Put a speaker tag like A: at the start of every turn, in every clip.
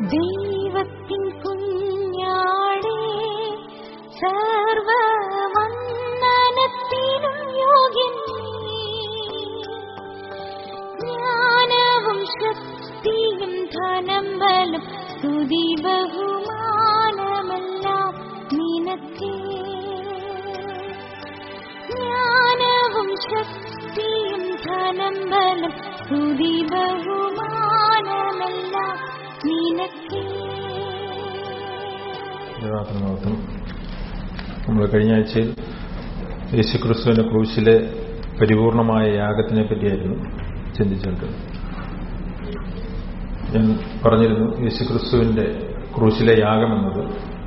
A: ദൈവത്തിൻ കുഞ്ഞാടേ സർവവന്ദനത്തിനും യോഗ്യൻ നീ. ജ്ഞാനവും ശക്തിയും ധനം ബലം സ്തുതി ബഹുമാനമെല്ലാം നിനക്കേ ജ്ഞാനവും ശക്തിയും ധനം ബലം സ്തുതി ബഹുമാനമെല്ലാം നിനക്കേ
B: യഥാർത്ഥം നമ്മൾ കഴിഞ്ഞ ആഴ്ചയിൽ യേശുക്രിസ്തുവിന്റെ ക്രൂശിലെ പരിപൂർണമായ യാഗത്തിനെ പറ്റിയായിരുന്നു ചിന്തിച്ചിട്ടുണ്ട് ഞാൻ പറഞ്ഞിരുന്നു യേശുക്രിസ്തുവിന്റെ ക്രൂശിലെ യാഗം എന്നത്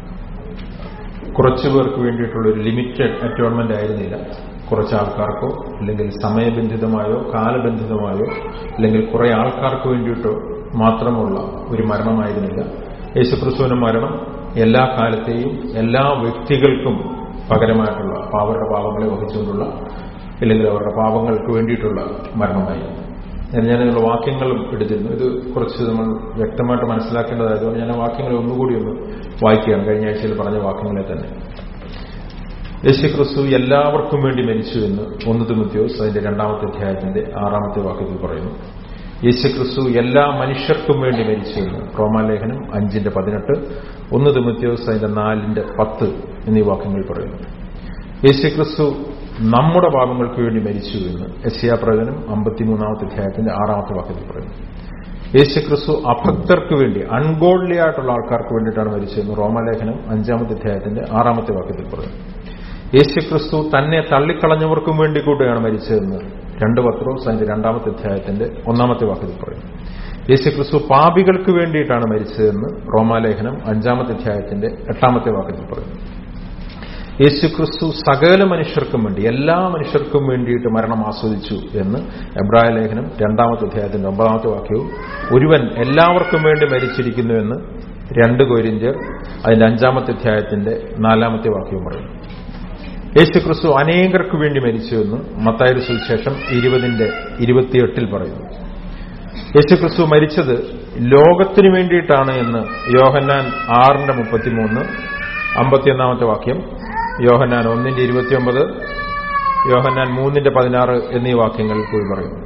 B: കുറച്ചു പേർക്ക് വേണ്ടിയിട്ടുള്ള ഒരു ലിമിറ്റഡ് അറ്റോൺമെന്റ് ആയിരുന്നില്ല കുറച്ച് ആൾക്കാർക്കോ അല്ലെങ്കിൽ സമയബന്ധിതമായോ കാലബന്ധിതമായോ അല്ലെങ്കിൽ കുറെ ആൾക്കാർക്ക് വേണ്ടിയിട്ടോ മാത്രമുള്ള ഒരു മരണമായിരുന്നില്ല യേശുക്രിസ്തുവിന്റെ മരണം എല്ലാ കാലത്തെയും എല്ലാ വ്യക്തികൾക്കും പകരമായിട്ടുള്ള അവരുടെ പാപങ്ങളെ വഹിച്ചുകൊണ്ടുള്ള അല്ലെങ്കിൽ അവരുടെ പാപങ്ങൾക്ക് വേണ്ടിയിട്ടുള്ള മരണമായിരുന്നു ഞാൻ ഞാനിതിനുള്ള വാക്യങ്ങളും എടുത്തിരുന്നു ഇത് കുറച്ച് നമ്മൾ വ്യക്തമായിട്ട് മനസ്സിലാക്കേണ്ടതായതുകൊണ്ട് ഞാൻ ആ വാക്യങ്ങളെ ഒന്നുകൂടി ഒന്ന് വായിക്കുകയാണ് കഴിഞ്ഞ ആഴ്ചയിൽ പറഞ്ഞ വാക്യങ്ങളെ തന്നെ യേശുക്രിസ്തു എല്ലാവർക്കും വേണ്ടി മരിച്ചു എന്ന് ഒന്ന് തിമുത്യോസ് അതിന്റെ രണ്ടാമത്തെ അധ്യായത്തിന്റെ ആറാമത്തെ വാക്യത്തിൽ പറയുന്നു യേശുക്രിസ്തു എല്ലാ മനുഷ്യർക്കും വേണ്ടി മരിച്ചു എന്ന് റോമാലേഖനം അഞ്ചിന്റെ പതിനെട്ട് ഒന്ന് തിമുത്യോസ് അതിന്റെ നാലിന്റെ പത്ത് എന്നീ വാക്യങ്ങൾ പറയുന്നു യേശുക്രിസ്തു നമ്മുടെ പാപങ്ങൾക്ക് വേണ്ടി മരിച്ചു എന്ന് എസ്യാ പ്രവചനം അമ്പത്തിമൂന്നാമത്തെ അധ്യായത്തിന്റെ ആറാമത്തെ വാക്യത്തിൽ പറയുന്നു യേശുക്രിസ്തു അഭക്തർക്ക് വേണ്ടി അൺഗോഡ്ലി ആയിട്ടുള്ള ആൾക്കാർക്ക് വേണ്ടിയിട്ടാണ് മരിച്ചതെന്ന് റോമാലേഖനം അഞ്ചാമത്തെ അധ്യായത്തിന്റെ ആറാമത്തെ വാക്യത്തിൽ പറയുന്നു യേശുക്രിസ്തു തന്നെ തള്ളിക്കളഞ്ഞവർക്കും വേണ്ടി കൂടെയാണ് മരിച്ചതെന്ന് രണ്ട് പത്രോസ് അതിന്റെ രണ്ടാമത്തെ അധ്യായത്തിന്റെ ഒന്നാമത്തെ വാക്യത്തിൽ പറയുന്നു യേശുക്രിസ്തു പാപികൾക്ക് വേണ്ടിയിട്ടാണ് മരിച്ചതെന്ന് റോമാലേഖനം അഞ്ചാമത്തെ അധ്യായത്തിന്റെ എട്ടാമത്തെ വാക്യത്തിൽ പറയുന്നു യേശുക്രിസ്തു സകല മനുഷ്യർക്കും വേണ്ടി എല്ലാ മനുഷ്യർക്കും വേണ്ടിയിട്ട് മരണം ആസ്വദിച്ചു എന്ന് എബ്രായ ലേഖനം രണ്ടാമത്തെ അധ്യായത്തിന്റെ ഒമ്പതാമത്തെ വാക്യവും ഒരുവൻ എല്ലാവർക്കും വേണ്ടി മരിച്ചിരിക്കുന്നു എന്ന് രണ്ട് കോരിന്ത്യർ അതിന്റെ അഞ്ചാമത്തെ അധ്യായത്തിന്റെ നാലാമത്തെ വാക്യവും പറയുന്നു യേശുക്രിസ്തു അനേകർക്ക് വേണ്ടി മരിച്ചു എന്ന് മത്തായുടെ സുവിശേഷം ഇരുപതിന്റെ ഇരുപത്തിയെട്ടിൽ പറയുന്നു യേശുക്രിസ്തു മരിച്ചത് ലോകത്തിനു വേണ്ടിയിട്ടാണ് എന്ന് യോഹന്നാൻ ആറിന്റെ മുപ്പത്തിമൂന്ന് അമ്പത്തിയൊന്നാമത്തെ വാക്യം യോഹന്നാൻ ഒന്നിന്റെ ഇരുപത്തിയൊമ്പത് യോഹന്നാൻ മൂന്നിന്റെ പതിനാറ് എന്നീ വാക്യങ്ങളിൽ കൂടി പറയുന്നു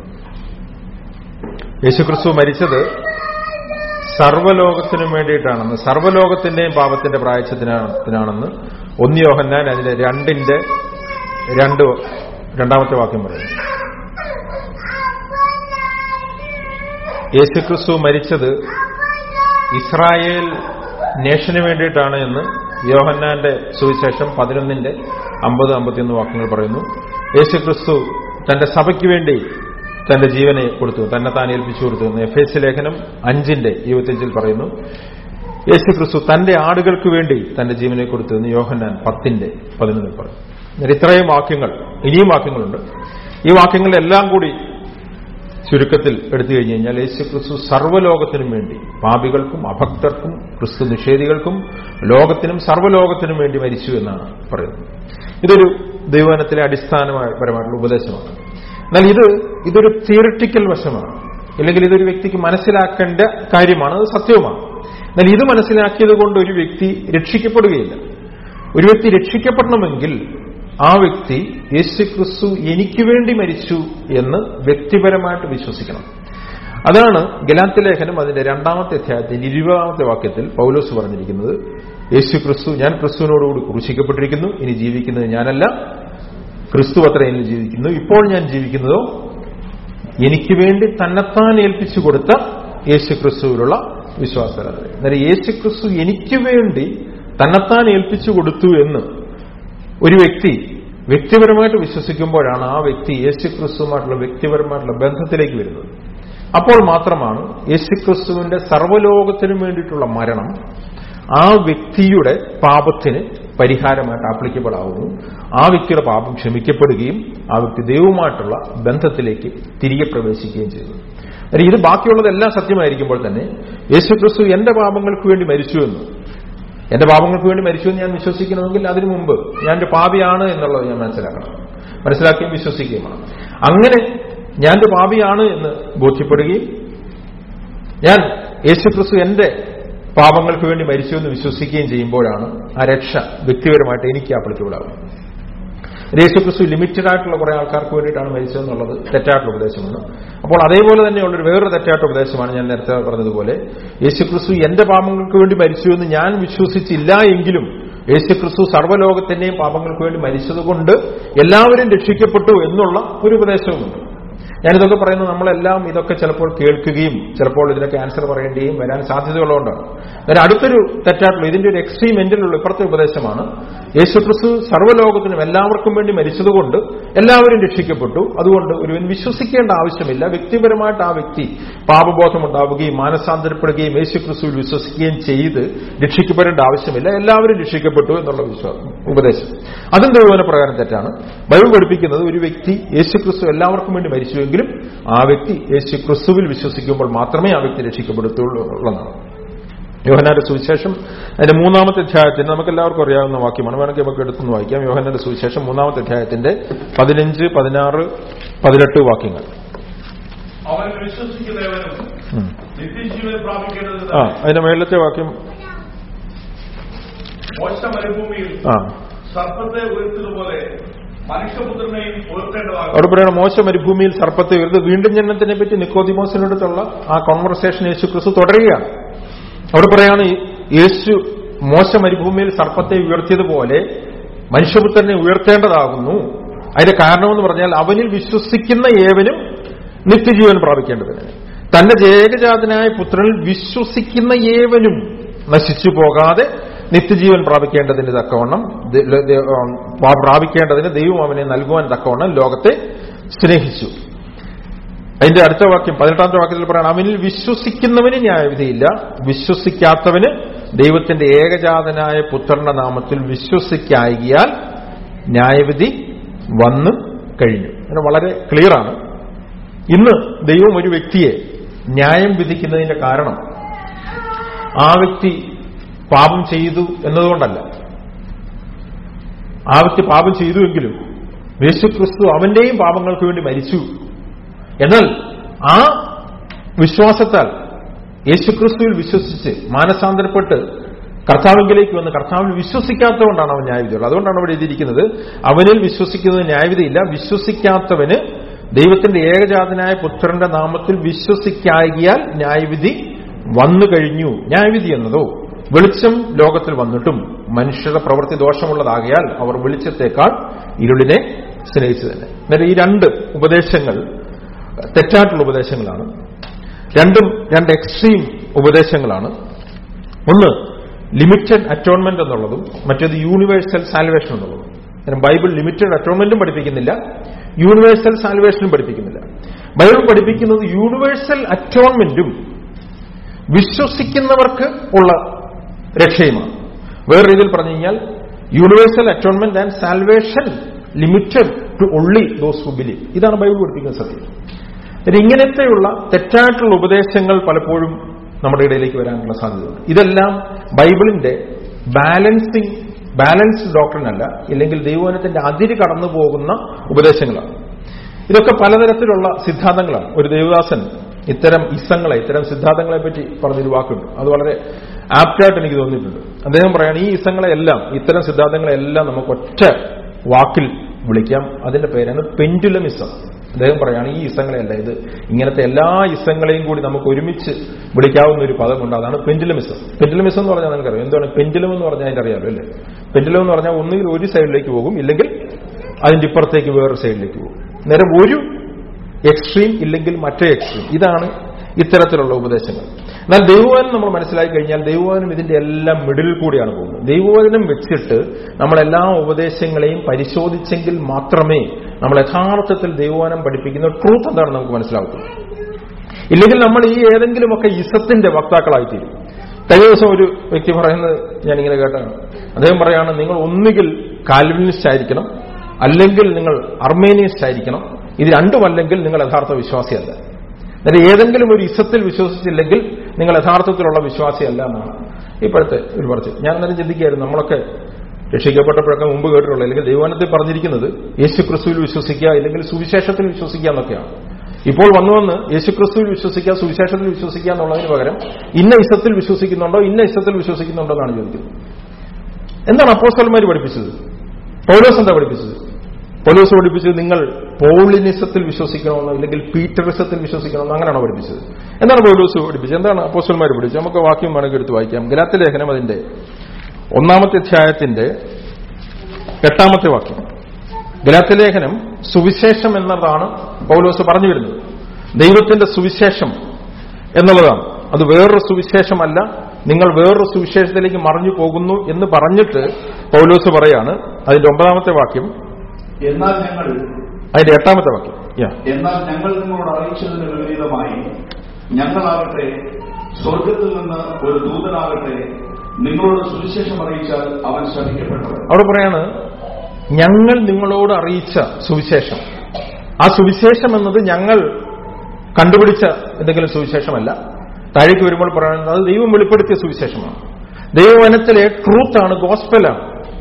B: യേശുക്രിസ്തു മരിച്ചത് സർവ്വലോകത്തിനും വേണ്ടിയിട്ടാണെന്ന് സർവ്വലോകത്തിന്റെയും പാപത്തിന്റെ പ്രായച്ചത്തിനാണെന്ന് ഒന്ന് യോഹന്നാൻ അതിന്റെ രണ്ടിന്റെ രണ്ട് രണ്ടാമത്തെ വാക്യം പറയുന്നു യേശുക്രിസ്തു മരിച്ചത് ഇസ്രായേൽ നേഷന് വേണ്ടിയിട്ടാണ് എന്ന് യോഹന്നാന്റെ സുവിശേഷം പതിനൊന്നിന്റെ അമ്പത് അമ്പത്തിയൊന്ന് വാക്യങ്ങൾ പറയുന്നു യേശുക്രിസ്തു തന്റെ സഭയ്ക്ക് വേണ്ടി തന്റെ ജീവനെ കൊടുത്തു തന്നെ താൻ ഏൽപ്പിച്ചു കൊടുത്തു എന്ന് എഫ് എസ് ലേഖനം അഞ്ചിന്റെ ഇരുപത്തിയഞ്ചിൽ പറയുന്നു യേശുക്രിസ്തു തന്റെ ആടുകൾക്ക് വേണ്ടി തന്റെ ജീവനെ കൊടുത്തു എന്ന് യോഹന്നാൻ പത്തിന്റെ പതിനൊന്നിൽ പറയും എന്നാൽ ഇത്രയും വാക്യങ്ങൾ ഇനിയും വാക്യങ്ങളുണ്ട് ഈ വാക്യങ്ങളെല്ലാം കൂടി ചുരുക്കത്തിൽ എടുത്തു കഴിഞ്ഞു കഴിഞ്ഞാൽ യേശുക്രിസ്തു സർവ്വലോകത്തിനും വേണ്ടി പാപികൾക്കും അഭക്തർക്കും ക്രിസ്തു നിഷേധികൾക്കും ലോകത്തിനും സർവ്വലോകത്തിനും വേണ്ടി മരിച്ചു എന്നാണ് പറയുന്നത് ഇതൊരു ദൈവനത്തിലെ അടിസ്ഥാനപരമായിട്ടുള്ള ഉപദേശമാണ് എന്നാൽ ഇത് ഇതൊരു തിയറിറ്റിക്കൽ വശമാണ് അല്ലെങ്കിൽ ഇതൊരു വ്യക്തിക്ക് മനസ്സിലാക്കേണ്ട കാര്യമാണ് അത് സത്യവുമാണ് എന്നാൽ ഇത് മനസ്സിലാക്കിയത് കൊണ്ട് ഒരു വ്യക്തി രക്ഷിക്കപ്പെടുകയില്ല ഒരു വ്യക്തി രക്ഷിക്കപ്പെടണമെങ്കിൽ ആ വ്യക്തി യേശുക്രിസ്തു എനിക്ക് വേണ്ടി മരിച്ചു എന്ന് വ്യക്തിപരമായിട്ട് വിശ്വസിക്കണം അതാണ് ഗലാത്തി ലേഖനം അതിന്റെ രണ്ടാമത്തെ അധ്യായത്തിന്റെ ഇരുപതാമത്തെ വാക്യത്തിൽ പൗലോസ് പറഞ്ഞിരിക്കുന്നത് യേശു ക്രിസ്തു ഞാൻ ക്രിസ്തുവിനോടുകൂടി കുറിശിക്കപ്പെട്ടിരിക്കുന്നു ഇനി ജീവിക്കുന്നത് ഞാനല്ല ക്രിസ്തു അത്ര എന്നിൽ ജീവിക്കുന്നു ഇപ്പോൾ ഞാൻ ജീവിക്കുന്നതോ എനിക്ക് വേണ്ടി തന്നെത്താൻ ഏൽപ്പിച്ചു കൊടുത്ത യേശു ക്രിസ്തുവിലുള്ള വിശ്വാസരാധന എന്നാൽ യേശു ക്രിസ്തു എനിക്ക് വേണ്ടി തന്നെത്താൻ ഏൽപ്പിച്ചു കൊടുത്തു എന്ന് ഒരു വ്യക്തി വ്യക്തിപരമായിട്ട് വിശ്വസിക്കുമ്പോഴാണ് ആ വ്യക്തി യേശുക്രിസ്തുവുമായിട്ടുള്ള വ്യക്തിപരമായിട്ടുള്ള ബന്ധത്തിലേക്ക് വരുന്നത് അപ്പോൾ മാത്രമാണ് യേശുക്രിസ്തുവിന്റെ സർവ്വലോകത്തിനും വേണ്ടിയിട്ടുള്ള മരണം ആ വ്യക്തിയുടെ പാപത്തിന് പരിഹാരമായിട്ട് ആപ്ലിക്കബിൾ ആവുന്നു ആ വ്യക്തിയുടെ പാപം ക്ഷമിക്കപ്പെടുകയും ആ വ്യക്തി ദൈവവുമായിട്ടുള്ള ബന്ധത്തിലേക്ക് തിരികെ പ്രവേശിക്കുകയും ചെയ്യുന്നു അതായത് ഇത് ബാക്കിയുള്ളതെല്ലാം സത്യമായിരിക്കുമ്പോൾ തന്നെ യേശുക്രിസ്തു എന്റെ പാപങ്ങൾക്ക് വേണ്ടി മരിച്ചു എന്ന് എന്റെ പാപങ്ങൾക്ക് വേണ്ടി മരിച്ചു എന്ന് ഞാൻ വിശ്വസിക്കണമെങ്കിൽ അതിനു മുമ്പ് ഞാൻ ഒരു പാപിയാണ് എന്നുള്ളത് ഞാൻ മനസ്സിലാക്കണം മനസ്സിലാക്കുകയും വിശ്വസിക്കുകയുമാണ് അങ്ങനെ ഞാൻ ഒരു പാപിയാണ് എന്ന് ബോധ്യപ്പെടുകയും ഞാൻ യേശുക്രിസ്തു എന്റെ പാപങ്ങൾക്ക് വേണ്ടി മരിച്ചു എന്ന് വിശ്വസിക്കുകയും ചെയ്യുമ്പോഴാണ് ആ രക്ഷ വ്യക്തിപരമായിട്ട് എനിക്ക് ആപ്ലിക്കബിൾ ആകുന്നത് യേശുക്രിസ്തു ലിമിറ്റഡ് ആയിട്ടുള്ള കുറെ ആൾക്കാർക്ക് വേണ്ടിയിട്ടാണ് മരിച്ചതെന്നുള്ളത് തെറ്റായിട്ടുള്ള ഉപദേശമാണ് അപ്പോൾ അതേപോലെ തന്നെയുള്ളൊരു വേറൊരു തെറ്റായിട്ടുള്ള ഉപദേശമാണ് ഞാൻ നേരത്തെ പറഞ്ഞതുപോലെ യേശുക്രിസ്തു എന്റെ പാപങ്ങൾക്ക് വേണ്ടി മരിച്ചു എന്ന് ഞാൻ വിശ്വസിച്ചില്ല എങ്കിലും യേശുക്രിസ്തു സർവ്വലോകത്തിന്റെയും പാപങ്ങൾക്ക് വേണ്ടി മരിച്ചതുകൊണ്ട് എല്ലാവരും രക്ഷിക്കപ്പെട്ടു എന്നുള്ള ഒരു ഉപദേശവുമുണ്ട് ഞാനിതൊക്കെ പറയുന്നത് നമ്മളെല്ലാം ഇതൊക്കെ ചിലപ്പോൾ കേൾക്കുകയും ചിലപ്പോൾ ഇതിനൊക്കെ ആൻസർ പറയേണ്ടിയും വരാൻ സാധ്യതയുള്ളതുകൊണ്ടാണ് അന്നേരം അടുത്തൊരു തെറ്റായിട്ടുള്ള ഇതിന്റെ ഒരു എക്സ്ട്രീം എൻഡിലുള്ള ഇപ്പുറത്തെ ഉപദേശമാണ് യേശുക്രിസ്തു സർവ്വലോകത്തിനും എല്ലാവർക്കും വേണ്ടി മരിച്ചതുകൊണ്ട് എല്ലാവരും രക്ഷിക്കപ്പെട്ടു അതുകൊണ്ട് ഒരുവൻ വിശ്വസിക്കേണ്ട ആവശ്യമില്ല വ്യക്തിപരമായിട്ട് ആ വ്യക്തി പാപബോധം ഉണ്ടാവുകയും മാനസാന്തരപ്പെടുകയും യേശുക്രിസ്തുവിൽ വിശ്വസിക്കുകയും ചെയ്ത് രക്ഷിക്കപ്പെടേണ്ട ആവശ്യമില്ല എല്ലാവരും രക്ഷിക്കപ്പെട്ടു എന്നുള്ള വിശ്വാസം ഉപദേശം അതും ദൈവന പ്രകാരം തെറ്റാണ് ബൈബിൾ പഠിപ്പിക്കുന്നത് ഒരു വ്യക്തി യേശുക്രിസ്തു എല്ലാവർക്കും വേണ്ടി മരിച്ചുവെങ്കിലും ആ വ്യക്തി യേശുക്രിസ്തുവിൽ വിശ്വസിക്കുമ്പോൾ മാത്രമേ ആ വ്യക്തി രക്ഷിക്കപ്പെടുത്തുള്ളൂ എന്നുള്ളതാണ് യോഹനാന്റെ സുവിശേഷം അതിന്റെ മൂന്നാമത്തെ അധ്യായത്തിന് നമുക്ക് എല്ലാവർക്കും അറിയാവുന്ന വാക്യമാണ് വേണമെങ്കിൽ നമുക്ക് എടുത്തുനിന്ന് വായിക്കാം യോഹനാന്റെ സുവിശേഷം മൂന്നാമത്തെ അധ്യായത്തിന്റെ പതിനഞ്ച് പതിനാറ് പതിനെട്ട് വാക്യങ്ങൾ
C: അവൻ വിശ്വസിക്കുന്നവനും
B: ഉം.
C: നിത്യജീവൻ പ്രാപിക്കേണ്ടത്
B: ആ അതിന്റെ മേളത്തെ വാക്യം
C: മോശ മരുഭൂമിയിൽ
B: ആ
C: സർപ്പത്തെ ഉയർത്തതുപോലെ മനുഷ്യപുത്രനെയും ഉയർത്തേണ്ടതാകും
B: അവിടെ പറയുന്ന മോശ മരുഭൂമിയിൽ സർപ്പത്തെ ഉയർത്ത് വീണ്ടും ജനനത്തിനെ പറ്റി നിക്കോദിമോസിനടുത്തുള്ള ആ കോൺവെർസേഷൻ യേശു ക്രിസ്തു തുടരുകയാണ് അവിടെ പറയാണ് ഈ യേശു മോശ മരുഭൂമിയിൽ സർപ്പത്തെ ഉയർത്തിയതുപോലെ മനുഷ്യപുത്രനെ ഉയർത്തേണ്ടതാകുന്നു അതിന്റെ കാരണമെന്ന് പറഞ്ഞാൽ അവനിൽ വിശ്വസിക്കുന്ന ഏവനും നിത്യജീവൻ പ്രാപിക്കേണ്ടതിന് തന്റെ ഏകജാതനായ പുത്രനിൽ വിശ്വസിക്കുന്ന ഏവനും നശിച്ചു പോകാതെ നിത്യജീവൻ പ്രാപിക്കേണ്ടതിന് തക്കവണ്ണം ദ- ല- ദ- ഉം, പ്രാപിക്കേണ്ടതിന് ദൈവം അവനെ നൽകുവാൻ തക്കവണ്ണം ലോകത്തെ സ്നേഹിച്ചു അതിന്റെ അടുത്ത വാക്യം പതിനെട്ടാമത്തെ വാക്യത്തിൽ പറയണം അവനിൽ വിശ്വസിക്കുന്നവന് ന്യായവിധിയില്ല വിശ്വസിക്കാത്തവന് ദൈവത്തിന്റെ ഏകജാതനായ പുത്രന്റെ നാമത്തിൽ വിശ്വസിക്കായികയാൽ ന്യായവിധി വന്നു കഴിഞ്ഞു അങ്ങനെ വളരെ ക്ലിയറാണ് ഇന്ന് ദൈവം ഒരു വ്യക്തിയെ ന്യായം വിധിക്കുന്നതിന്റെ കാരണം ആ വ്യക്തി പാപം ചെയ്തു എന്നതുകൊണ്ടല്ല ആ വ്യക്തി പാപം ചെയ്തുവെങ്കിലും യേശുക്രിസ്തു അവന്റെയും പാപങ്ങൾക്ക് വേണ്ടി മരിച്ചു എന്നാൽ ആ വിശ്വാസത്താൽ യേശുക്രിസ്തുവിൽ വിശ്വസിച്ച് മാനസാന്തരപ്പെട്ട് കർത്താവിലേക്ക് വന്ന് കർത്താവിൽ വിശ്വസിക്കാത്തതുകൊണ്ടാണ് അവൻ ന്യായവിധിയുള്ളത് അതുകൊണ്ടാണ് അവിടെ എഴുതിയിരിക്കുന്നത് അവനിൽ വിശ്വസിക്കുന്നത് ന്യായവിധിയില്ല വിശ്വസിക്കാത്തവന് ദൈവത്തിന്റെ ഏകജാതനായ പുത്രന്റെ നാമത്തിൽ വിശ്വസിക്കായികയാൽ ന്യായവിധി വന്നു കഴിഞ്ഞു ന്യായവിധി എന്നതോ വെളിച്ചം ലോകത്തിൽ വന്നിട്ടും മനുഷ്യരുടെ പ്രവൃത്തി ദോഷമുള്ളതാകയാൽ അവർ വെളിച്ചത്തേക്കാൾ ഇരുളിനെ സ്നേഹിച്ചു തന്നെ അന്നേരം ഈ രണ്ട് ഉപദേശങ്ങൾ തെറ്റായിട്ടുള്ള ഉപദേശങ്ങളാണ് രണ്ടും രണ്ട് എക്സ്ട്രീം ഉപദേശങ്ങളാണ് ഒന്ന് ലിമിറ്റഡ് അറ്റോൺമെന്റ് എന്നുള്ളതും മറ്റേത് യൂണിവേഴ്സൽ സാൽവേഷൻ എന്നുള്ളതും കാരണം ബൈബിൾ ലിമിറ്റഡ് അറ്റോൺമെന്റും പഠിപ്പിക്കുന്നില്ല യൂണിവേഴ്സൽ സാൽവേഷനും പഠിപ്പിക്കുന്നില്ല ബൈബിൾ പഠിപ്പിക്കുന്നത് യൂണിവേഴ്സൽ അറ്റോൺമെന്റും വിശ്വസിക്കുന്നവർക്ക് ഉള്ള രക്ഷയുമാണ് വേറെ രീതിയിൽ പറഞ്ഞു കഴിഞ്ഞാൽ universal atonement and salvation limited to only those who believe ഇതാണ് ബൈബിൾ പഠിപ്പിക്കുന്ന സത്യം ഇനി ഇങ്ങനത്തെയുള്ള തെറ്റായിട്ടുള്ള ഉപദേശങ്ങൾ പലപ്പോഴും നമ്മുടെ ഇടയിലേക്ക് വരാനുള്ള സാധ്യതയുണ്ട് ഇതെല്ലാം ബൈബിളിന്റെ ബാലൻസിങ് ബാലൻസ്ഡ് ഡോക്ടറിൻ അല്ല ഇല്ലെങ്കിൽ ദൈവവനത്തിന്റെ അതിര് കടന്നു പോകുന്ന ഉപദേശങ്ങളാണ് ഇതൊക്കെ പലതരത്തിലുള്ള സിദ്ധാന്തങ്ങളാണ് ഒരു ദേവദാസൻ ഇത്തരം ഇസങ്ങളെ ഇത്തരം സിദ്ധാന്തങ്ങളെ പറ്റി പറഞ്ഞൊരു വാക്കുണ്ട് അത് വളരെ ആപ്റ്റായിട്ട് എനിക്ക് തോന്നിയിട്ടുണ്ട് അദ്ദേഹം പറയാണ് ഈ ഇസങ്ങളെല്ലാം ഇത്തരം സിദ്ധാന്തങ്ങളെല്ലാം നമുക്ക് ഒറ്റ വാക്കിൽ വിളിക്കാം അതിന്റെ പേരാണ് പെൻഡുലമിസം അദ്ദേഹം പറയാണ് ഈ ഇസങ്ങളെയല്ല ഇത് ഇങ്ങനത്തെ എല്ലാ ഇസങ്ങളെയും കൂടി നമുക്ക് ഒരുമിച്ച് വിളിക്കാവുന്ന ഒരു പദമുണ്ട് അതാണ് പെൻഡുലമിസം പെൻഡുലമിസം എന്ന് പറഞ്ഞാൽ നിങ്ങൾക്കറിയാം എന്താണ് പെൻഡുലം എന്ന് പറഞ്ഞാൽ അതിന്റെ അറിയാലോ അല്ലേ പെൻഡുലം എന്ന് പറഞ്ഞാൽ ഒന്നുകിൽ ഒരു സൈഡിലേക്ക് പോകും ഇല്ലെങ്കിൽ അതിന്റെ ഇപ്പുറത്തേക്ക് വേറൊരു സൈഡിലേക്ക് പോകും നേരം ഒരു എക്സ്ട്രീം ഇല്ലെങ്കിൽ മറ്റേ എക്സ്ട്രീം ഇതാണ് ഇത്തരത്തിലുള്ള ഉപദേശങ്ങൾ എന്നാൽ ദൈവവചനം നമ്മൾ മനസ്സിലാക്കി കഴിഞ്ഞാൽ ദൈവവചനം ഇതിന്റെ എല്ലാം മിഡിലിൽ കൂടിയാണ് പോകുന്നത് ദൈവവചനം വെച്ചിട്ട് നമ്മൾ എല്ലാ ഉപദേശങ്ങളെയും പരിശോധിച്ചെങ്കിൽ മാത്രമേ നമ്മൾ യഥാർത്ഥത്തിൽ ദൈവവചനം പഠിപ്പിക്കുന്ന ട്രൂത്ത് എന്താണെന്ന് നമുക്ക് മനസ്സിലാകത്തുള്ളൂ ഇല്ലെങ്കിൽ നമ്മൾ ഈ ഏതെങ്കിലുമൊക്കെ ഇസത്തിന്റെ വക്താക്കളായിത്തീരും കഴിഞ്ഞ ദിവസം ഒരു വ്യക്തി പറയുന്നത് ഞാൻ ഇങ്ങനെ കേട്ടാണ് അദ്ദേഹം പറയാണ് നിങ്ങൾ ഒന്നുകിൽ കാൽവിനിസ്റ്റ് ആയിരിക്കണം അല്ലെങ്കിൽ നിങ്ങൾ അർമേനിയസ്റ്റ് ആയിരിക്കണം ഇത് രണ്ടുമല്ലെങ്കിൽ നിങ്ങൾ യഥാർത്ഥ വിശ്വാസിയല്ല എന്നിട്ട് ഏതെങ്കിലും ഒരു ഇസത്തിൽ വിശ്വസിച്ചില്ലെങ്കിൽ നിങ്ങൾ യഥാർത്ഥത്തിലുള്ള വിശ്വാസിയല്ല എന്നാണ് ഇപ്പോഴത്തെ ഒരു പറച്ചിൽ ഞാൻ അന്നേരം ചിന്തിക്കുകയായിരുന്നു നമ്മളൊക്കെ രക്ഷിക്കപ്പെട്ടപ്പോഴൊക്കെ മുമ്പ് കേട്ടിട്ടുള്ളത് അല്ലെങ്കിൽ ദൈവവനത്തിൽ പറഞ്ഞിരിക്കുന്നത് യേശു ക്രിസ്തുവിൽ വിശ്വസിക്കുക അല്ലെങ്കിൽ സുവിശേഷത്തിൽ വിശ്വസിക്കുക എന്നൊക്കെയാണ് ഇപ്പോൾ വന്നു വന്ന് യേശുക്രിസ്തുവിൽ വിശ്വസിക്കുക സുവിശേഷത്തിൽ വിശ്വസിക്കുക എന്നുള്ളതിന് പകരം ഇന്ന ഇസത്തിൽ വിശ്വസിക്കുന്നുണ്ടോ ഇന്ന ഇസത്തിൽ വിശ്വസിക്കുന്നുണ്ടോ എന്നാണ് ചോദിക്കുന്നത് എന്താണ് അപ്പോസ്റ്റൽമാർ പഠിപ്പിച്ചത് പൗലോസ് എന്താ പഠിപ്പിച്ചത് പൗലോസ് പഠിപ്പിച്ചത് നിങ്ങൾ പൗളിനിസത്തിൽ വിശ്വസിക്കണമെന്നോ ഇല്ലെങ്കിൽ പീറ്ററിസത്തിൽ വിശ്വസിക്കണമെന്നോ അങ്ങനെയാണോ പഠിപ്പിച്ചത് എന്താണ് പൗലോസ് പഠിപ്പിച്ചത് എന്താണ് അപ്പോസ്റ്റൽമാർ പഠിപ്പിച്ചത് നമുക്ക് വാക്യം വേണമെങ്കിൽ എടുത്ത് വായിക്കാം ഗലാത്ത ലേഖനം അതിന്റെ ഒന്നാമത്തെ അധ്യായത്തിന്റെ എട്ടാമത്തെ വാക്യം ഗലാത്ത ലേഖനം സുവിശേഷം എന്നതാണ് പൗലോസ് പറഞ്ഞു വരുന്നത് ദൈവത്തിന്റെ സുവിശേഷം എന്നുള്ളതാണ് അത് വേറൊരു സുവിശേഷമല്ല നിങ്ങൾ വേറൊരു സുവിശേഷത്തിലേക്ക് മറിഞ്ഞു പോകുന്നു എന്ന് പറഞ്ഞിട്ട് പൗലോസ് പറയാണ് അതിന്റെ ഒമ്പതാമത്തെ വാക്യം
C: എന്നാൽ ഞങ്ങൾ
B: അതിന്റെ എട്ടാമത്തെ വാക്യം യാ
C: എന്നാൽ ഞങ്ങൾ നിങ്ങളോട് അറിയിച്ചതിന് വിപരീതമായി ഞങ്ങളാകട്ടെ സ്വർഗത്തിൽ നിന്ന് ഒരു ദൂതനാകട്ടെ നിങ്ങളോട് സുവിശേഷം അറിയിച്ചാൽ അവൻ ശപിക്കപ്പെട്ടവൻ
B: അവിടെ പറയാണ് ഞങ്ങൾ നിങ്ങളോട് അറിയിച്ച സുവിശേഷം ആ സുവിശേഷം എന്നത് ഞങ്ങൾ കണ്ടുപിടിച്ച എന്തെങ്കിലും സുവിശേഷമല്ല താഴേക്ക് വരുമ്പോൾ പറയുന്നത് അത് ദൈവം വെളിപ്പെടുത്തിയ സുവിശേഷമാണ് ദൈവവനത്തിലെ ട്രൂത്താണ് ഗോസ്പലാണ്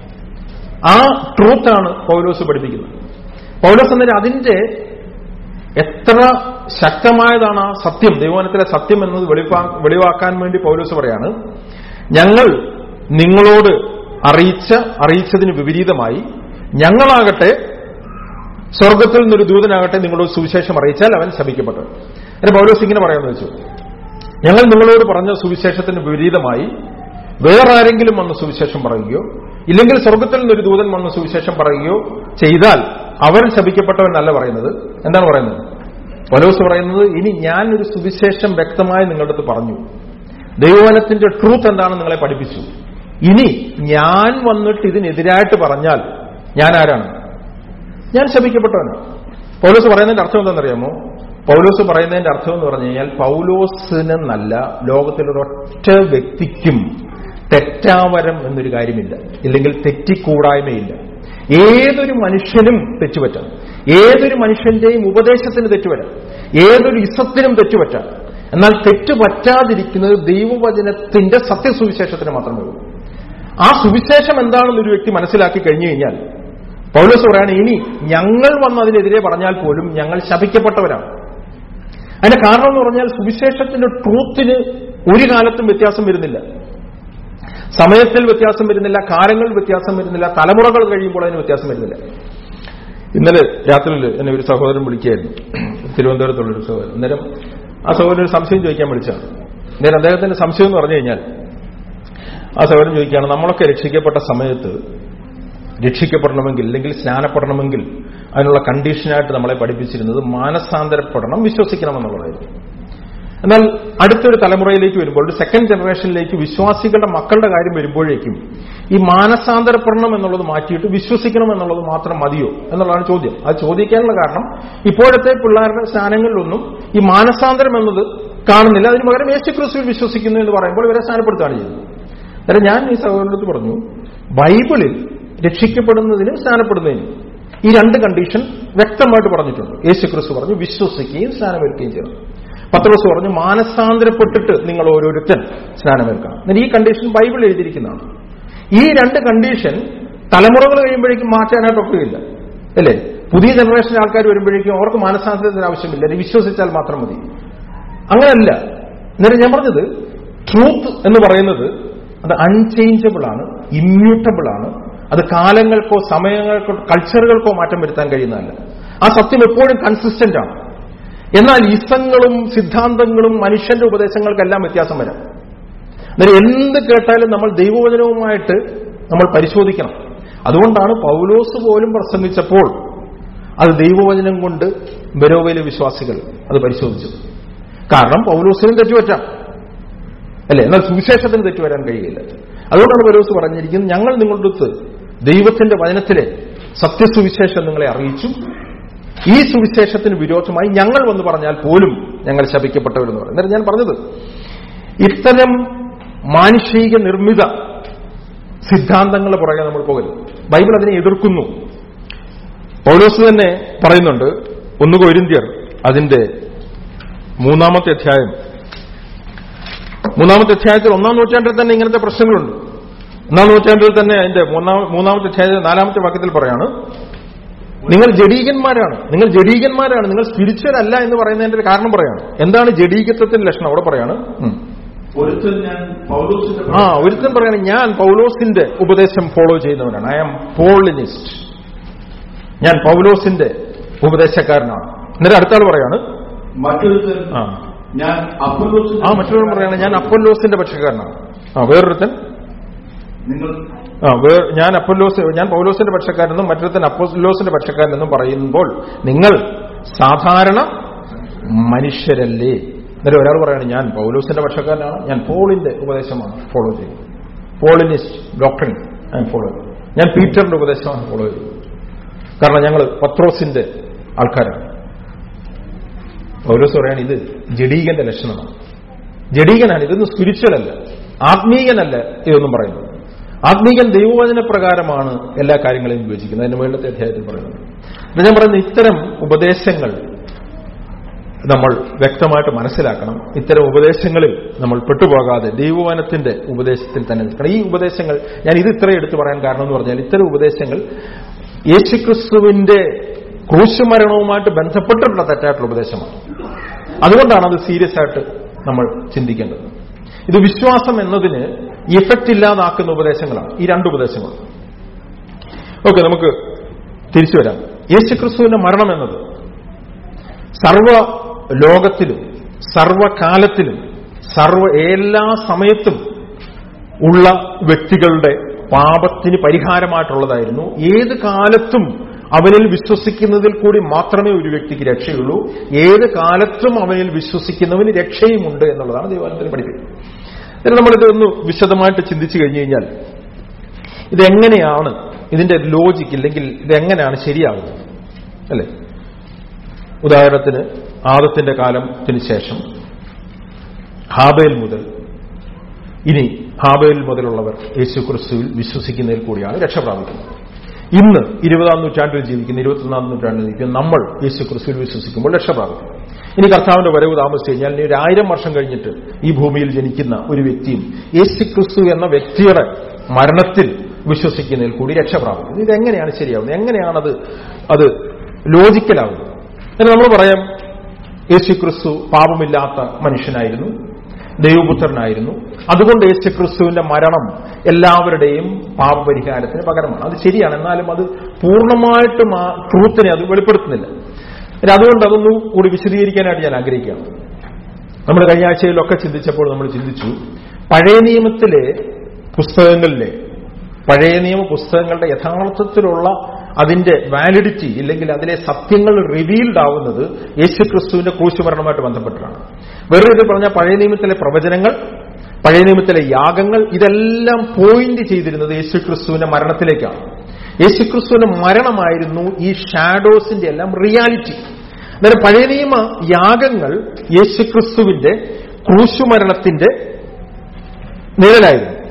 B: ആ ട്രൂത്താണ് പൗലോസ് പഠിപ്പിക്കുന്നത് പൗലോസ് എന്നതിന് അതിന്റെ എത്ര ശക്തമായതാണ് ആ സത്യം ദൈവവനത്തിലെ സത്യം എന്നത് വെളിവാ- വെളിവാക്കാൻ വേണ്ടി പൗലോസ് പറയാണ് ഞങ്ങൾ നിങ്ങളോട് അറിയിച്ച അറിയിച്ചതിന് വിപരീതമായി ഞങ്ങളാകട്ടെ സ്വർഗത്തിൽ നിന്നൊരു ദൂതനാകട്ടെ നിങ്ങളോട് സുവിശേഷം അറിയിച്ചാൽ അവൻ ശപിക്കപ്പെട്ടു അതിന് പൗലോസ് ഇങ്ങനെ പറയാമെന്ന് വെച്ചു ഞങ്ങൾ നിങ്ങളോട് പറഞ്ഞ സുവിശേഷത്തിന് വിപരീതമായി വേറെ ആരെങ്കിലും വന്ന് സുവിശേഷം പറയുകയോ ഇല്ലെങ്കിൽ സ്വർഗത്തിൽ നിന്നൊരു ദൂതൻ വന്ന് സുവിശേഷം പറയുകയോ ചെയ്താൽ അവൻ ശപിക്കപ്പെട്ടവനല്ല പറയുന്നത് എന്താണ് പറയുന്നത് പൗലോസ് പറയുന്നത് ഇനി ഞാൻ ഒരു സുവിശേഷം വ്യക്തമായി നിങ്ങളുടെ അടുത്ത് പറഞ്ഞു ദൈവവനത്തിന്റെ ട്രൂത്ത് എന്താണെന്ന് നിങ്ങളെ പഠിപ്പിച്ചു ഇനി ഞാൻ വന്നിട്ട് ഇതിനെതിരായിട്ട് പറഞ്ഞാൽ ഞാൻ ആരാണ് ഞാൻ ശപിക്കപ്പെട്ടവനാണ് പൗലോസ് പറയുന്നതിന്റെ അർത്ഥം എന്താണെന്നറിയാമോ പൗലോസ് പറയുന്നതിന്റെ അർത്ഥം എന്ന് പറഞ്ഞു കഴിഞ്ഞാൽ പൗലോസിനെന്നല്ല ലോകത്തിലൊരൊറ്റ വ്യക്തിക്കും തെറ്റാവരം എന്നൊരു കാര്യമില്ല ഇല്ലെങ്കിൽ തെറ്റിക്കൂടായ്മയില്ല ഏതൊരു മനുഷ്യനും തെറ്റുപറ്റാം ഏതൊരു മനുഷ്യന്റെയും ഉപദേശത്തിന് തെറ്റുവരാം ഏതൊരു ഇസത്തിനും തെറ്റുപറ്റാം എന്നാൽ തെറ്റ് പറ്റാതിരിക്കുന്നത് ദൈവവചനത്തിന്റെ സത്യസുവിശേഷത്തിന് മാത്രമേ ഉള്ളൂ ആ സുവിശേഷം എന്താണെന്ന് ഒരു വ്യക്തി മനസ്സിലാക്കി കഴിഞ്ഞു കഴിഞ്ഞാൽ പൗലോസ് പറയാണ് ഇനി ഞങ്ങൾ വന്ന് അതിനെതിരെ പറഞ്ഞാൽ പോലും ഞങ്ങൾ ശപിക്കപ്പെട്ടവരാണ് അതിന്റെ കാരണം എന്ന് പറഞ്ഞാൽ സുവിശേഷത്തിന്റെ ട്രൂത്തിന് ഒരു കാലത്തും വ്യത്യാസം വരുന്നില്ല സമയത്തിൽ വ്യത്യാസം വരുന്നില്ല കാലങ്ങളിൽ വ്യത്യാസം വരുന്നില്ല തലമുറകൾ കഴിയുമ്പോൾ അതിന് വ്യത്യാസം വരുന്നില്ല ഇന്നലെ രാത്രിയിൽ എന്നെ ഒരു സഹോദരൻ വിളിക്കുകയായിരുന്നു തിരുവനന്തപുരത്തുള്ള ഒരു സഹോദരൻ അന്നേരം ആ സഹോദരൻ ഒരു സംശയം ചോദിക്കാൻ വിളിച്ചാണ് അന്നേരം അദ്ദേഹത്തിന്റെ സംശയം എന്ന് പറഞ്ഞു കഴിഞ്ഞാൽ ആ സഹോദരൻ ചോദിക്കുകയാണ് നമ്മളൊക്കെ രക്ഷിക്കപ്പെട്ട സമയത്ത് രക്ഷിക്കപ്പെടണമെങ്കിൽ അല്ലെങ്കിൽ സ്നാനപ്പെടണമെങ്കിൽ അതിനുള്ള കണ്ടീഷനായിട്ട് നമ്മളെ പഠിപ്പിച്ചിരുന്നത് മാനസാന്തരപ്പെടണം വിശ്വസിക്കണമെന്നുള്ളതായിരുന്നു എന്നാൽ അടുത്തൊരു തലമുറയിലേക്ക് വരുമ്പോൾ ഒരു സെക്കൻഡ് ജനറേഷനിലേക്ക് വിശ്വാസികളുടെ മക്കളുടെ കാര്യം വരുമ്പോഴേക്കും ഈ മാനസാന്തരപ്പെടണം എന്നുള്ളത് മാറ്റിയിട്ട് വിശ്വസിക്കണം എന്നുള്ളത് മാത്രം മതിയോ എന്നുള്ളതാണ് ചോദ്യം അത് ചോദിക്കാനുള്ള കാരണം ഇപ്പോഴത്തെ പിള്ളേരുടെ സ്നാനങ്ങളിലൊന്നും ഈ മാനസാന്തരം എന്നത് കാണുന്നില്ല അതിന് പകരം യേശുക്രിസ്തുവിൽ വിശ്വസിക്കുന്നു എന്ന് പറയുമ്പോൾ ഇവരെ സ്നാനപ്പെടുത്തുകയാണ് ചെയ്യുന്നത് അന്നേരം ഞാൻ ഈ സഹോദരനടുത്ത് പറഞ്ഞു ബൈബിളിൽ രക്ഷിക്കപ്പെടുന്നതിനും സ്നാനപ്പെടുന്നതിനും ഈ രണ്ട് കണ്ടീഷൻ വ്യക്തമായിട്ട് പറഞ്ഞിട്ടുണ്ട് യേശുക്രിസ്തു പറഞ്ഞു വിശ്വസിക്കുകയും സ്നാനമേൽക്കുകയും ചെയ്യണം പത്രോസ് പറഞ്ഞു മാനസാന്തരപ്പെട്ടിട്ട് നിങ്ങൾ ഓരോരുത്തൻ സ്നാനമേൽക്കണം എന്നാൽ ഈ കണ്ടീഷൻ ബൈബിൾ എഴുതിയിരിക്കുന്നതാണ് ഈ രണ്ട് കണ്ടീഷൻ തലമുറകൾ കഴിയുമ്പോഴേക്കും മാറ്റാനായിട്ടൊക്കെയില്ല അല്ലേ പുതിയ ജനറേഷൻ ആൾക്കാർ വരുമ്പോഴേക്കും അവർക്ക് മാനസാന്തരത്തിന് ആവശ്യമില്ല ഇത് വിശ്വസിച്ചാൽ മാത്രം മതി അങ്ങനെയല്ല അന്നേരം ഞാൻ പറഞ്ഞത് ട്രൂത്ത് എന്ന് പറയുന്നത് അത് അൺചേഞ്ചബിൾ ആണ് ഇമ്മ്യൂട്ടബിൾ ആണ് അത് കാലങ്ങൾക്കോ സമയങ്ങൾക്കോ കൾച്ചറുകൾക്കോ മാറ്റം വരുത്താൻ കഴിയുന്നതല്ല ആ സത്യം എപ്പോഴും കൺസിസ്റ്റന്റ് ആണ് എന്നാൽ ഇസങ്ങളും സിദ്ധാന്തങ്ങളും മനുഷ്യന്റെ ഉപദേശങ്ങൾക്കെല്ലാം വ്യത്യാസം വരാം അന്നേരം എന്ത് കേട്ടാലും നമ്മൾ ദൈവവചനവുമായിട്ട് നമ്മൾ പരിശോധിക്കണം അതുകൊണ്ടാണ് പൗലോസ് പോലും പ്രസംഗിച്ചപ്പോൾ അത് ദൈവവചനം കൊണ്ട് ബരോവയിലെ വിശ്വാസികൾ അത് പരിശോധിച്ചത് കാരണം പൗലോസിനും തെറ്റുപറ്റാം അല്ലേ എന്നാൽ സുവിശേഷത്തിന് തെറ്റുവരാൻ കഴിയില്ല അതുകൊണ്ടാണ് പൗലോസ് പറഞ്ഞിരിക്കുന്നത് ഞങ്ങൾ നിങ്ങളുടെ അടുത്ത് ദൈവത്തിന്റെ വചനത്തിലെ സത്യസുവിശേഷം നിങ്ങളെ അറിയിച്ചു ഈ സുവിശേഷത്തിന് വിരോധമായി ഞങ്ങൾ വന്ന് പറഞ്ഞാൽ പോലും ഞങ്ങൾ ശപിക്കപ്പെട്ടവരെന്ന് പറയും അന്നേരം ഞാൻ പറഞ്ഞത് ഇത്തരം മാനുഷിക നിർമ്മിത സിദ്ധാന്തങ്ങളുടെ പുറകെ നമ്മൾ പോകരുത് ബൈബിൾ അതിനെ എതിർക്കുന്നു പൗലോസ് തന്നെ പറയുന്നുണ്ട് ഒന്ന് കൊരിന്ത്യർ അതിന്റെ മൂന്നാമത്തെ അധ്യായം മൂന്നാമത്തെ അധ്യായത്തിൽ ഒന്നാം നൂറ്റാണ്ടിൽ തന്നെ ഇങ്ങനത്തെ പ്രശ്നങ്ങളുണ്ട് ഒന്നാം നൂറ്റാണ്ടിൽ തന്നെ അതിന്റെ മൂന്നാം മൂന്നാമത്തെ അധ്യായത്തിൽ നാലാമത്തെ വാക്യത്തിൽ പറയാണ് നിങ്ങൾ ജഡീകന്മാരാണ് നിങ്ങൾ ജഡീകന്മാരാണ് നിങ്ങൾ സ്പിരിച്വൽ അല്ല എന്ന് പറയുന്നതിന്റെ ഒരു കാരണം പറയാണ് എന്താണ് ജഡീകത്വത്തിന്റെ ലക്ഷണം അവിടെ പറയാണ് ഉം.
C: ഒരുത്തൻ ഞാൻ പൗലോസിന്റെ
B: ആ ഒരുത്തൻ പറയാണ് ഞാൻ പൗലോസിന്റെ ഉപദേശം ഫോളോ ചെയ്യുന്നവനാണ് ഐ ആം പോളിനിസ്റ്റ് ഞാൻ പൗലോസിന്റെ ഉപദേശക്കാരനാണ് എന്നിട്ട് അടുത്ത ആൾ പറയാണ്
C: മറ്റൊരുത്തൻ
B: ആ
C: ഞാൻ അപ്പല്ലോസിന്റെ
B: ആ മറ്റൊരു പറയാണ് ഞാൻ അപ്പൊല്ലോസിന്റെ പക്ഷക്കാരനാണ് ആ വേറൊരുത്തൻ
C: നിങ്ങൾ
B: ആ വേ ഞാൻ അപ്പൊല്ലോസ് ഞാൻ പൗലോസിന്റെ പക്ഷക്കാരെന്നും മറ്റൊരുത്തൻ അപ്പൊല്ലോസിന്റെ പക്ഷക്കാരനെന്നും പറയുമ്പോൾ നിങ്ങൾ സാധാരണ മനുഷ്യരല്ലേ എന്നിട്ട് ഒരാൾ പറയാണ് ഞാൻ പൗലോസിന്റെ പക്ഷക്കാരനാണ് ഞാൻ പോളിന്റെ ഉപദേശമാണ് ഫോളോ ചെയ്യുന്നത് പോളിനിസ്റ്റ് ഡോക്ടറിൻ ഞാൻ ഫോളോ ചെയ്യും ഞാൻ പീറ്ററിന്റെ ഉപദേശമാണ് ഫോളോ ചെയ്യുന്നത് കാരണം ഞങ്ങൾ പത്രോസിന്റെ ആൾക്കാരാണ് പൗലോസ് പറയാണ് ഇത് ജഡീകന്റെ ലക്ഷണമാണ് ജഡീകനാണ് ഇതൊന്നും സ്പിരിച്വൽ അല്ല ആത്മീയനല്ല ഇതൊന്നും പറയുന്നത് ആത്മീകൻ ദൈവവചന പ്രകാരമാണ് എല്ലാ കാര്യങ്ങളെയും വിഭജിക്കുന്നത് അതിന് മുകളിലത്തെ അധ്യായത്തിൽ പറയുന്നത് ഇത് ഞാൻ പറയുന്നത് ഇത്തരം ഉപദേശങ്ങൾ നമ്മൾ വ്യക്തമായിട്ട് മനസ്സിലാക്കണം ഇത്തരം ഉപദേശങ്ങളിൽ നമ്മൾ പെട്ടുപോകാതെ ദൈവവനത്തിന്റെ ഉപദേശത്തിൽ തന്നെ നിൽക്കണം ഈ ഉപദേശങ്ങൾ ഞാൻ ഇത് ഇത്രയും എടുത്തു പറയാൻ കാരണം എന്ന് പറഞ്ഞാൽ ഇത്തരം ഉപദേശങ്ങൾ യേശുക്രിസ്തുവിന്റെ ക്രൂശുമരണവുമായിട്ട് ബന്ധപ്പെട്ടിട്ടുള്ള തെറ്റായിട്ടുള്ള ഉപദേശമാണ് അതുകൊണ്ടാണ് അത് സീരിയസ് ആയിട്ട് നമ്മൾ ചിന്തിക്കേണ്ടത് ഇത് വിശ്വാസം എന്നതിന് ഇഫക്റ്റ് ഇല്ലാതാക്കുന്ന ഉപദേശങ്ങളാണ് ഈ രണ്ട് ഉപദേശങ്ങൾ ഓക്കെ നമുക്ക് തിരിച്ചു വരാം യേശുക്രിസ്തുവിന്റെ മരണം എന്നത് സർവ ലോകത്തിലും സർവകാലത്തിലും സർവ എല്ലാ സമയത്തും ഉള്ള വ്യക്തികളുടെ പാപത്തിന് പരിഹാരമായിട്ടുള്ളതായിരുന്നു ഏത് കാലത്തും അവനിൽ വിശ്വസിക്കുന്നതിൽ കൂടി മാത്രമേ ഒരു വ്യക്തിക്ക് രക്ഷയുള്ളൂ ഏത് കാലത്തും അവനിൽ വിശ്വസിക്കുന്നവന് രക്ഷയുമുണ്ട് എന്നുള്ളതാണ് ദൈവാലയത്തിൽ പഠിപ്പിക്കുന്നത് ഇതിൽ നമ്മളിത് ഒന്ന് വിശദമായിട്ട് ചിന്തിച്ചു കഴിഞ്ഞു കഴിഞ്ഞാൽ ഇതെങ്ങനെയാണ് ഇതിന്റെ ലോജിക്ക് ഇല്ലെങ്കിൽ ഇതെങ്ങനെയാണ് ശരിയാകുന്നത് അല്ലേ ഉദാഹരണത്തിന് ആദത്തിന്റെ കാലത്തിന് ശേഷം ഹാബേൽ മുതൽ ഇനി ഹാബേൽ മുതലുള്ളവർ യേശു ക്രിസ്തുവിൽ വിശ്വസിക്കുന്നതിൽ കൂടിയാണ് രക്ഷ പ്രാപിക്കുന്നത് ഇന്ന് ഇരുപതാം നൂറ്റാണ്ടിൽ ജീവിക്കുന്ന ഇരുപത്തൊന്നാം നൂറ്റാണ്ടിൽ ജീവിക്കുന്ന നമ്മൾ യേശു ക്രിസ്തുവിൽ വിശ്വസിക്കുമ്പോൾ രക്ഷ പ്രാപിക്കും ഇനി കർത്താവിന്റെ വരവ് താമസിച്ചു കഴിഞ്ഞാൽ ഇനി ഒരു ആയിരം വർഷം കഴിഞ്ഞിട്ട് ഈ ഭൂമിയിൽ ജനിക്കുന്ന ഒരു വ്യക്തിയും യേശു ക്രിസ്തു എന്ന വ്യക്തിയുടെ മരണത്തിൽ വിശ്വസിക്കുന്നതിൽ കൂടി രക്ഷ പ്രാപിക്കുന്നത് ഇതെങ്ങനെയാണ് ശരിയാവുന്നത് എങ്ങനെയാണത് അത് ലോജിക്കലാവുന്നത് എന്നിട്ട് നമ്മൾ പറയാം യേശു ക്രിസ്തു പാപമില്ലാത്ത മനുഷ്യനായിരുന്നു ദൈവപുത്രനായിരുന്നു അതുകൊണ്ട് യേശു ക്രിസ്തുവിന്റെ മരണം എല്ലാവരുടെയും പാപപരിഹാരത്തിന് പകരമാണ് അത് ശരിയാണ് എന്നാലും അത് പൂർണ്ണമായിട്ടും ആ ട്രൂത്തിനെ അത് വെളിപ്പെടുത്തുന്നില്ല പിന്നെ അതുകൊണ്ട് അതൊന്നും കൂടി വിശദീകരിക്കാനായിട്ട് ഞാൻ ആഗ്രഹിക്കുകയാണ് നമ്മൾ കഴിഞ്ഞ ആഴ്ചയിലൊക്കെ ചിന്തിച്ചപ്പോൾ നമ്മൾ ചിന്തിച്ചു പഴയ നിയമത്തിലെ പുസ്തകങ്ങളിലെ പഴയ നിയമ പുസ്തകങ്ങളുടെ യഥാർത്ഥത്തിലുള്ള അതിന്റെ വാലിഡിറ്റി ഇല്ലെങ്കിൽ അതിലെ സത്യങ്ങൾ റിവീൽഡ് ആവുന്നത് യേശുക്രിസ്തുവിന്റെ ക്രൂശുമരണമായിട്ട് ബന്ധപ്പെട്ടിട്ടാണ് വേറെ ഇത് പറഞ്ഞാൽ പഴയ നിയമത്തിലെ പ്രവചനങ്ങൾ പഴയ നിയമത്തിലെ യാഗങ്ങൾ ഇതെല്ലാം പോയിന്റ് ചെയ്തിരുന്നത് യേശുക്രിസ്തുവിന്റെ മരണത്തിലേക്കാണ് യേശുക്രിസ്തുവിന്റെ മരണമായിരുന്നു ഈ ഷാഡോസിന്റെ എല്ലാം റിയാലിറ്റി അന്നേരം പഴയ നിയമ യാഗങ്ങൾ യേശുക്രിസ്തുവിന്റെ ക്രൂശുമരണത്തിന്റെ നിഴലായിരുന്നു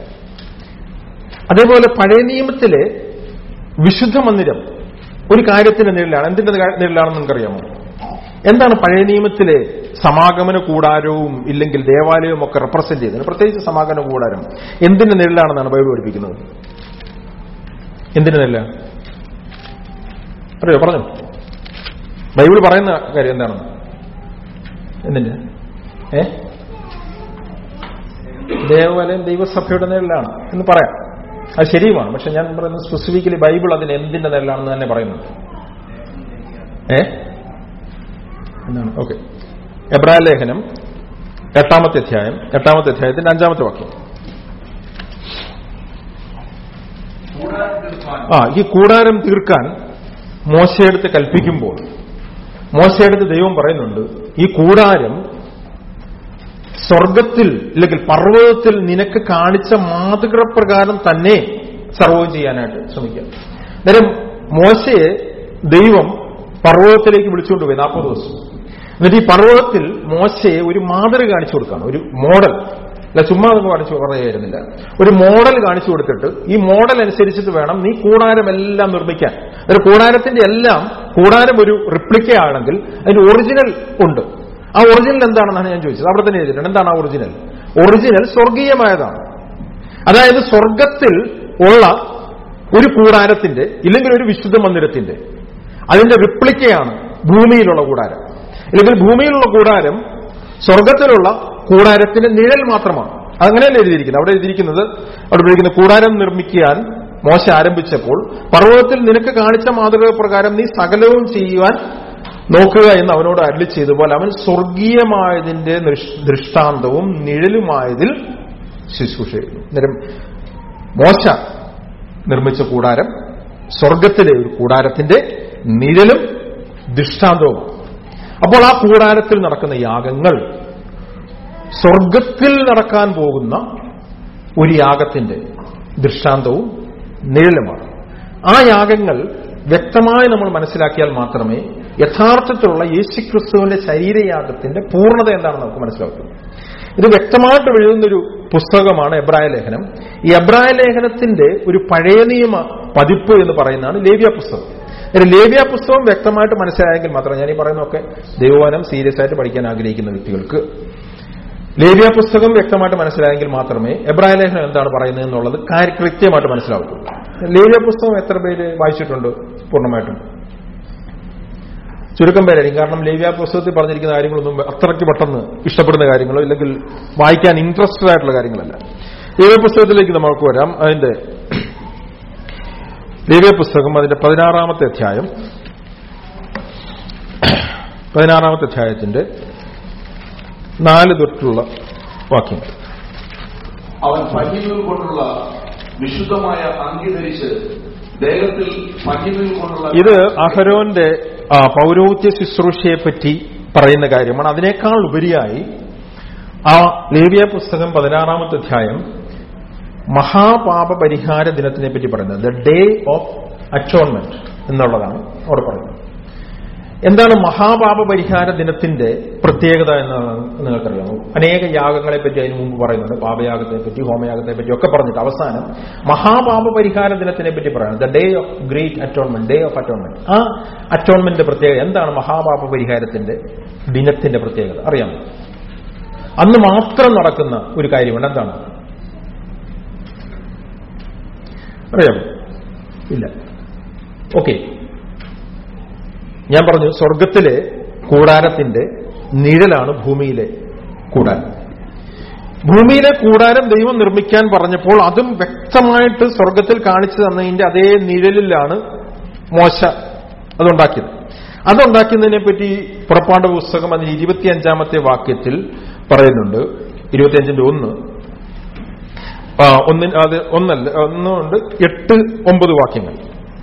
B: അതേപോലെ പഴയ നിയമത്തിലെ വിശുദ്ധ മന്ദിരം ഒരു കാര്യത്തിന്റെ നിഴലാണ് എന്തിന്റെ നിഴലാണെന്ന് നിങ്ങൾക്കറിയാമോ എന്താണ് പഴയ നിയമത്തിലെ സമാഗമന കൂടാരവും ഇല്ലെങ്കിൽ ദേവാലയവും ഒക്കെ റെപ്രസെന്റ് ചെയ്യുന്നത് പ്രത്യേകിച്ച് സമാഗമന കൂടാരം എന്തിന്റെ നിഴലാണെന്നാണ് ബൈബിൾ പഠിപ്പിക്കുന്നത് എന്തിന്റെ നിഴല അറിയോ പറഞ്ഞു ബൈബിൾ പറയുന്ന കാര്യം എന്താണ് എന്തിന്റെ ഏ ദേവാലയം ദൈവസഭയുടെ നിഴലാണ് എന്ന് പറയാം അത് ശരിയുമാണ് പക്ഷെ ഞാൻ പറയുന്നത് സ്പെസിഫിക്കലി ബൈബിൾ അതിന് എന്തിന്റെ നിഴലാണെന്ന് തന്നെ പറയുന്നുണ്ട് ഏ എന്താണ് ഓക്കെ എബ്രാഹിം ലേഖനം എട്ടാമത്തെ അധ്യായം എട്ടാമത്തെ അധ്യായത്തിന്റെ അഞ്ചാമത്തെ വാക്യം ആ ഈ കൂടാരം തീർക്കാൻ മോശയെടുത്ത് കൽപ്പിക്കുമ്പോൾ മോശയെടുത്ത് ദൈവം പറയുന്നുണ്ട് ഈ കൂടാരം സ്വർഗത്തിൽ അല്ലെങ്കിൽ പർവ്വതത്തിൽ നിനക്ക് കാണിച്ച മാതൃക പ്രകാരം തന്നെ സർവവും ചെയ്യാനായിട്ട് ശ്രമിക്കുക അന്നേരം മോശയെ ദൈവം പർവ്വതത്തിലേക്ക് വിളിച്ചുകൊണ്ടുപോയി നാൽപ്പത് ദിവസം എന്നിട്ട് ഈ പർവ്വതത്തിൽ മോശയെ ഒരു മാതൃക കാണിച്ചു കൊടുക്കുകയാണ് ഒരു മോഡൽ അല്ല ചുമ്മാ അതൊന്നും കാണിച്ചു പറയുകയായിരുന്നില്ല ഒരു മോഡൽ കാണിച്ചു കൊടുത്തിട്ട് ഈ മോഡൽ അനുസരിച്ചിട്ട് വേണം നീ കൂടാരമെല്ലാം നിർമ്മിക്കാൻ ഒരു കൂടാരത്തിന്റെ എല്ലാം കൂടാരം ഒരു റിപ്ലിക്ക ആണെങ്കിൽ അതിന് ഒറിജിനൽ ഉണ്ട് ആ ഒറിജിനൽ എന്താണെന്നാണ് ഞാൻ ചോദിച്ചത് അവിടെ തന്നെ ചോദിച്ചിട്ടുണ്ട് എന്താണ് ആ ഒറിജിനൽ ഒറിജിനൽ സ്വർഗീയമായതാണ് അതായത് സ്വർഗത്തിൽ ഉള്ള ഒരു കൂടാരത്തിന്റെ ഇല്ലെങ്കിൽ ഒരു വിശുദ്ധ മന്ദിരത്തിന്റെ അതിന്റെ റിപ്ലിക്കയാണ് ഭൂമിയിലുള്ള കൂടാരം അല്ലെങ്കിൽ ഭൂമിയിലുള്ള കൂടാരം സ്വർഗത്തിലുള്ള കൂടാരത്തിന്റെ നിഴൽ മാത്രമാണ് അങ്ങനെയല്ല എഴുതിയിരിക്കുന്നത് അവിടെ എഴുതിയിരിക്കുന്നത് അവിടെ എഴുതിയിരിക്കുന്ന കൂടാരം നിർമ്മിക്കാൻ മോശ ആരംഭിച്ചപ്പോൾ പർവ്വതത്തിൽ നിനക്ക് കാണിച്ച മാതൃക പ്രകാരം നീ സകലവും ചെയ്യുവാൻ നോക്കുക എന്ന് അവനോട് അരളി ചെയ്തപോലെ അവൻ സ്വർഗീയമായതിന്റെ നിഷ്- ദൃഷ്ടാന്തവും നിഴലുമായതിൽ ശുശ്രൂഷ ചെയ്യുന്നു അന്നേരം മോശ നിർമ്മിച്ച കൂടാരം സ്വർഗത്തിലെ ഒരു കൂടാരത്തിന്റെ നിഴലും ദൃഷ്ടാന്തവുമാണ് അപ്പോൾ ആ കൂടാരത്തിൽ നടക്കുന്ന യാഗങ്ങൾ സ്വർഗത്തിൽ നടക്കാൻ പോകുന്ന ഒരു യാഗത്തിന്റെ ദൃഷ്ടാന്തവും നിഴലുമാണ് ആ യാഗങ്ങൾ വ്യക്തമായി നമ്മൾ മനസ്സിലാക്കിയാൽ മാത്രമേ യഥാർത്ഥത്തിലുള്ള യേശുക്രിസ്തുവിന്റെ ശരീരയാഗത്തിന്റെ പൂർണ്ണത എന്താണെന്ന് നമുക്ക് മനസ്സിലാക്കും ഇത് വ്യക്തമായിട്ട് എഴുതുന്നൊരു പുസ്തകമാണ് എബ്രായ ലേഖനം ഈ എബ്രായ ലേഖനത്തിന്റെ ഒരു പഴയ നിയമ പതിപ്പ് എന്ന് പറയുന്നതാണ് ലേവ്യ പുസ്തകം ഒരു ലേവ്യ പുസ്തകം വ്യക്തമായിട്ട് മനസ്സിലായെങ്കിൽ മാത്രം ഞാൻ ഈ പറയുന്നതൊക്കെ ദൈവവനം സീരിയസ് ആയിട്ട് പഠിക്കാൻ ആഗ്രഹിക്കുന്ന വ്യക്തികൾക്ക് ലേവ്യ പുസ്തകം വ്യക്തമായിട്ട് മനസ്സിലായെങ്കിൽ മാത്രമേ എബ്രായ ലേഖനം എന്താണ് പറയുന്നത് എന്നുള്ളത് കാര്യ- കൃത്യമായിട്ട് മനസ്സിലാവത്തുള്ളൂ ലേവ്യ പുസ്തകം എത്ര പേര് വായിച്ചിട്ടുണ്ട് പൂർണ്ണമായിട്ടും ചുരുക്കം പേരായിരിക്കും കാരണം ലേവ്യ പുസ്തകത്തിൽ പറഞ്ഞിരിക്കുന്ന കാര്യങ്ങളൊന്നും അത്രയ്ക്ക് പെട്ടെന്ന് ഇഷ്ടപ്പെടുന്ന കാര്യങ്ങളോ ഇല്ലെങ്കിൽ വായിക്കാൻ ഇൻട്രസ്റ്റഡ് ആയിട്ടുള്ള കാര്യങ്ങളല്ല ലേവ്യ പുസ്തകത്തിലേക്ക് നമുക്ക് വരാം അതിന്റെ ലേവ്യ പുസ്തകം അതിന്റെ പതിനാറാമത്തെ അധ്യായം പതിനാറാമത്തെ അധ്യായത്തിന്റെ നാല് തൊട്ടുള്ള വാക്യങ്ങൾ
C: അവൻ പഞ്ഞിനൂൽ കൊണ്ടുള്ള വിശുദ്ധമായ അങ്കി ധരിച്ച് ദേഹത്തിൽ പഞ്ഞിനൂൽ കൊണ്ടുള്ള
B: ഇത് അഹരോന്റെ ആ, പൗരോഹിത്യ ശുശ്രൂഷയെ പറ്റി പറയുന്ന കാര്യമാണ് അതിനേക്കാൾ ഉപരിയായി ആ ലേവ്യ പുസ്തകം പതിനാറാമത്തെ അധ്യായം മഹാപാപ പരിഹാര ദിനത്തിനെ പറ്റി പറയുന്നത് ദ ഡേ ഓഫ് അറ്റോൺമെന്റ് എന്നുള്ളതാണ് അവിടെ പറയുന്നത് എന്താണ് മഹാപാപ പരിഹാര ദിനത്തിന്റെ പ്രത്യേകത എന്ന് നിങ്ങൾക്കറിയാമോ അനേക യാഗങ്ങളെ പറ്റി അതിന് മുമ്പ് പറയുന്നുണ്ട് പാപയാഗത്തെ പറ്റി ഹോമയാഗത്തെ പറ്റി ഒക്കെ പറഞ്ഞിട്ട് അവസാനം മഹാപാപ പരിഹാര ദിനത്തിനെ പറ്റി പറയുന്നത് the day of great atonement day of atonement ആ അറ്റോൺമെന്റിന്റെ പ്രത്യേകത എന്താണ് മഹാപാപ പരിഹാരത്തിന്റെ ദിനത്തിന്റെ പ്രത്യേകത അറിയാമോ അന്ന് മാത്രം നടക്കുന്ന ഒരു കാര്യമുണ്ട് എന്താണ് അറിയാമോ ഇല്ല ഓക്കെ ഞാൻ പറഞ്ഞു സ്വർഗത്തിലെ കൂടാരത്തിന്റെ നിഴലാണ് ഭൂമിയിലെ കൂടാരം ഭൂമിയിലെ കൂടാരം ദൈവം നിർമ്മിക്കാൻ പറഞ്ഞപ്പോൾ അതും വ്യക്തമായിട്ട് സ്വർഗത്തിൽ കാണിച്ചു തന്നതിന്റെ അതേ നിഴലിലാണ് മോശ അതുണ്ടാക്കിയത് അതുണ്ടാക്കുന്നതിനെ പറ്റി പുറപ്പാട് പുസ്തകം അതിന് ഇരുപത്തിയഞ്ചാമത്തെ വാക്യത്തിൽ പറയുന്നുണ്ട് ഇരുപത്തിയഞ്ചിന്റെ ഒന്ന് ആ, ഒന്നിന് അത് ഒന്നല്ല ഒന്നുണ്ട് എട്ട് ഒമ്പത് വാക്യങ്ങൾ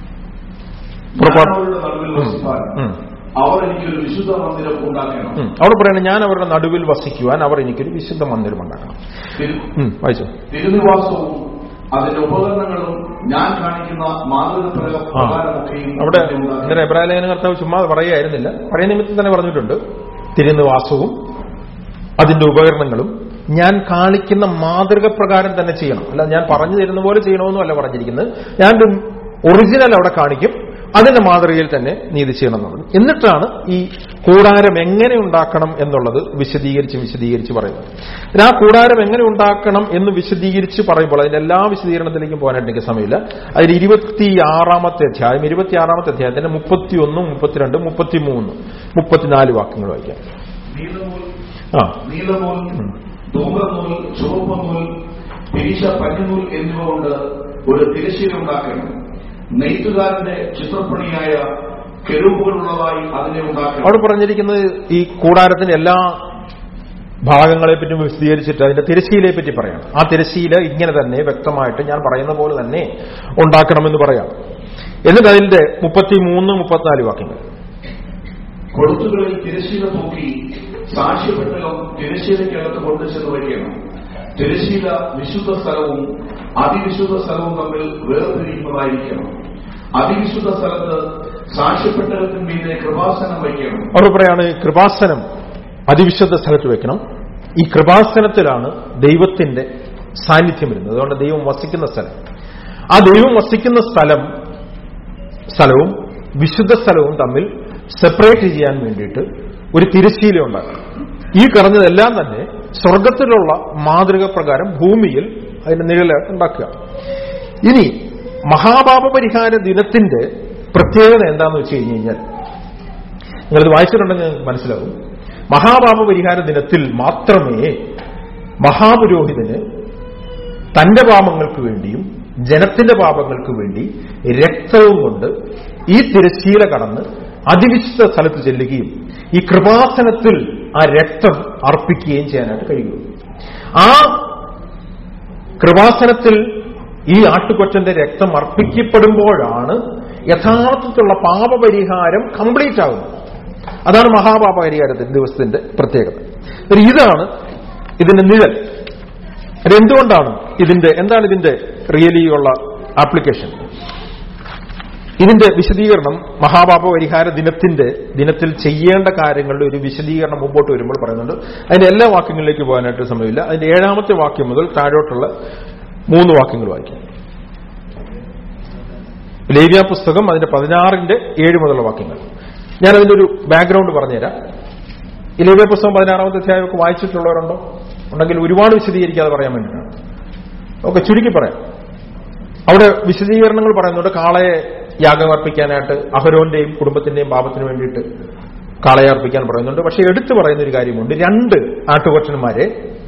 B: പുറപ്പാട്
C: ഞാനവരുടെ നടുവിൽ വസിപ്പാൻ
B: ഉം.
C: അവർ എനിക്കൊരു വിശുദ്ധ മന്ദിരം ഉണ്ടാക്കണം
B: ഉം. അവിടെ പറയണം ഞാൻ അവരുടെ നടുവിൽ വസിക്കുവാൻ അവർ എനിക്കൊരു വിശുദ്ധ മന്ദിരം ഉണ്ടാക്കണം
C: തിരു-
B: ഉം, വായിച്ചോ
C: തിരുനിവാസവും അതിന്റെ ഉപകരണങ്ങളും ഞാൻ കാണിക്കുന്ന മാതൃക
B: ആ
C: പ്രകാരമൊക്കെയും
B: അവിടെ
C: ഇവിടെ ഉണ്ടാക്കണം.
B: ഇങ്ങനെ എബ്രാഹിലേഖന കർത്താവ് ചുമ്മാ പറയുകയായിരുന്നില്ല പഴയ നിമിത്തം തന്നെ പറഞ്ഞിട്ടുണ്ട് തിരുനിവാസവും അതിന്റെ ഉപകരണങ്ങളും ഞാൻ കാണിക്കുന്ന മാതൃക പ്രകാരം തന്നെ ചെയ്യണം അല്ല ഞാൻ പറഞ്ഞു തരുന്ന പോലെ ചെയ്യണമെന്നും അല്ല പറഞ്ഞിരിക്കുന്നത് ഞാൻ ഒറിജിനൽ അവിടെ കാണിക്കും അതിന്റെ മാതൃകയിൽ തന്നെ നീ ഇത് ചെയ്യണം എന്നുള്ളത് എന്നിട്ടാണ് ഈ കൂടാരം എങ്ങനെ ഉണ്ടാക്കണം എന്നുള്ളത് വിശദീകരിച്ച് വിശദീകരിച്ച് പറയുന്നത് പിന്നെ ആ കൂടാരം എങ്ങനെ ഉണ്ടാക്കണം എന്ന് വിശദീകരിച്ച് പറയുമ്പോൾ അതിന്റെ എല്ലാ വിശദീകരണത്തിലേക്കും പോകാനായിട്ട് എനിക്ക് സമയമില്ല അതിൽ ഇരുപത്തിയാറാമത്തെ അധ്യായം ഇരുപത്തിയാറാമത്തെ അധ്യായത്തിന്റെ മുപ്പത്തിയൊന്നും മുപ്പത്തിരണ്ട് മുപ്പത്തിമൂന്ന് മുപ്പത്തിനാല് വാക്യങ്ങൾ വായിക്കാം
C: നീലനൂൽ
B: ആ
C: നീലനൂൽ ധൂമ്രനൂൽ ചുവപ്പ് നൂൽ പിരിച്ച പഞ്ഞനൂൽ എന്നിവ കൊണ്ട് ഒരു തിരശ്ശീല ഉണ്ടാക്കണം നെയ്ത്തുകാരന്റെ ചിത്രപ്പണിയായ കെരുവുകളുള്ളതായി അതിനെ ഉണ്ടാക്കണം
B: അവിടെ പറഞ്ഞിരിക്കുന്നത് ഈ കൂടാരത്തിന്റെ എല്ലാ ഭാഗങ്ങളെ പറ്റി വിശദീകരിച്ചിട്ട് അതിന്റെ തിരശ്ശീലയെ പറ്റി പറയണം ആ തിരശ്ശീല ഇങ്ങനെ തന്നെ വ്യക്തമായിട്ട് ഞാൻ പറയുന്ന പോലെ തന്നെ ഉണ്ടാക്കണമെന്ന് പറയാം എന്നിട്ട് അതിന്റെ മുപ്പത്തിമൂന്ന് മുപ്പത്തിനാല് വാക്യങ്ങൾ
C: കൊളുത്തുകളിൽ തിരശ്ശീല തൂക്കി സാക്ഷ്യപ്പെട്ടകം തിരശ്ശീലയ്ക്കകത്ത് കൊണ്ടുചെന്ന് വയ്ക്കണം തിരശ്ശീല വിശുദ്ധ സ്ഥലവും അതിവിശുദ്ധ സ്ഥലവും തമ്മിൽ വേർതിരിക്കുന്നതായിരിക്കണം അതിവിശുദ്ധ സ്ഥലത്ത് സാക്ഷ്യപ്പെട്ടകത്തിന്മീതെ കൃപാസനം വയ്ക്കണം
B: അവർ പറയാണ് കൃപാസനം അതിവിശുദ്ധ സ്ഥലത്ത് വെക്കണം ഈ കൃപാസനത്തിലാണ് ദൈവത്തിന്റെ സാന്നിധ്യം വരുന്നത് അതുകൊണ്ട് ദൈവം വസിക്കുന്ന സ്ഥലം ആ ദൈവം വസിക്കുന്ന സ്ഥലം സ്ഥലവും വിശുദ്ധ സ്ഥലവും തമ്മിൽ സെപ്പറേറ്റ് ചെയ്യാൻ വേണ്ടിയിട്ട് ഒരു തിരശ്ശീല ഉണ്ടാക്കണം ഈ പറഞ്ഞതെല്ലാം തന്നെ സ്വർഗത്തിലുള്ള മാതൃക പ്രകാരം ഭൂമിയിൽ അതിന്റെ നിഴൽ ഉണ്ടാക്കുക ഇനി മഹാപാപ പരിഹാര ദിനത്തിന്റെ പ്രത്യേകത എന്താണെന്ന് വെച്ച് കഴിഞ്ഞ് കഴിഞ്ഞാൽ നിങ്ങളിത് വായിച്ചിട്ടുണ്ടെങ്കിൽ നിങ്ങൾക്ക് മനസ്സിലാവും മഹാപാപ പരിഹാര ദിനത്തിൽ മാത്രമേ മഹാപുരോഹിതന് തന്റെ പാപങ്ങൾക്ക് വേണ്ടിയും ജനത്തിന്റെ പാപങ്ങൾക്ക് വേണ്ടി രക്തവും കൊണ്ട് ഈ തിരശ്ശീല കടന്ന് അതിവിശുദ്ധ സ്ഥലത്ത് ചെല്ലുകയും ഈ കൃപാസനത്തിൽ ആ രക്തം അർപ്പിക്കുകയും ചെയ്യാനായിട്ട് കഴിയുള്ളൂ ആ കൃപാസനത്തിൽ ഈ ആട്ടുകൊറ്റന്റെ രക്തം അർപ്പിക്കപ്പെടുമ്പോഴാണ് യഥാർത്ഥത്തിലുള്ള പാപപരിഹാരം കംപ്ലീറ്റ് ആകുന്നത് അതാണ് മഹാപാപ പരിഹാരത്തിന്റെ ദിവസത്തിന്റെ പ്രത്യേകത ഒരു ഇതാണ് ഇതിന്റെ നിഴൽ അതെന്തുകൊണ്ടാണ് ഇതിന്റെ എന്താണ് ഇതിന്റെ റിയലി ഉള്ള ആപ്ലിക്കേഷൻ ഇതിന്റെ വിശദീകരണം മഹാപാപ പരിഹാര ദിനത്തിന്റെ ദിനത്തിൽ ചെയ്യേണ്ട കാര്യങ്ങളുടെ ഒരു വിശദീകരണം മുമ്പോട്ട് വരുമ്പോൾ പറയുന്നുണ്ട് അതിന്റെ എല്ലാ വാക്യങ്ങളിലേക്ക് പോകാനായിട്ട് സമയമില്ല അതിന്റെ ഏഴാമത്തെ വാക്യം മുതൽ താഴോട്ടുള്ള മൂന്ന് വാക്യങ്ങൾ വായിക്കാം ലേവ്യ പുസ്തകം അതിന്റെ പതിനാറിന്റെ ഏഴ് മുതലുള്ള വാക്യങ്ങൾ ഞാൻ അതിന്റെ ഒരു ബാക്ക്ഗ്രൗണ്ട് പറഞ്ഞുതരാം ഈ ലേവ്യ പുസ്തകം പതിനാറാമത്തെ അധ്യായമൊക്കെ വായിച്ചിട്ടുള്ളവരുണ്ടോ ഉണ്ടെങ്കിൽ ഒരുപാട് വിശദീകരിക്കാതെ പറയാൻ വേണ്ടിയിട്ടാണ് ഓക്കെ ചുരുക്കി പറയാം അവിടെ വിശദീകരണങ്ങൾ പറയുന്നുണ്ട് കാളയെ യാഗം അർപ്പിക്കാനായിട്ട് അഹരോന്റെയും കുടുംബത്തിന്റെയും പാപത്തിന് വേണ്ടിയിട്ട് കാളയെ അർപ്പിക്കാൻ പറയുന്നുണ്ട് പക്ഷെ എടുത്തു പറയുന്ന ഒരു കാര്യമുണ്ട് രണ്ട് ആട്ടുകൊറ്റന്മാരെ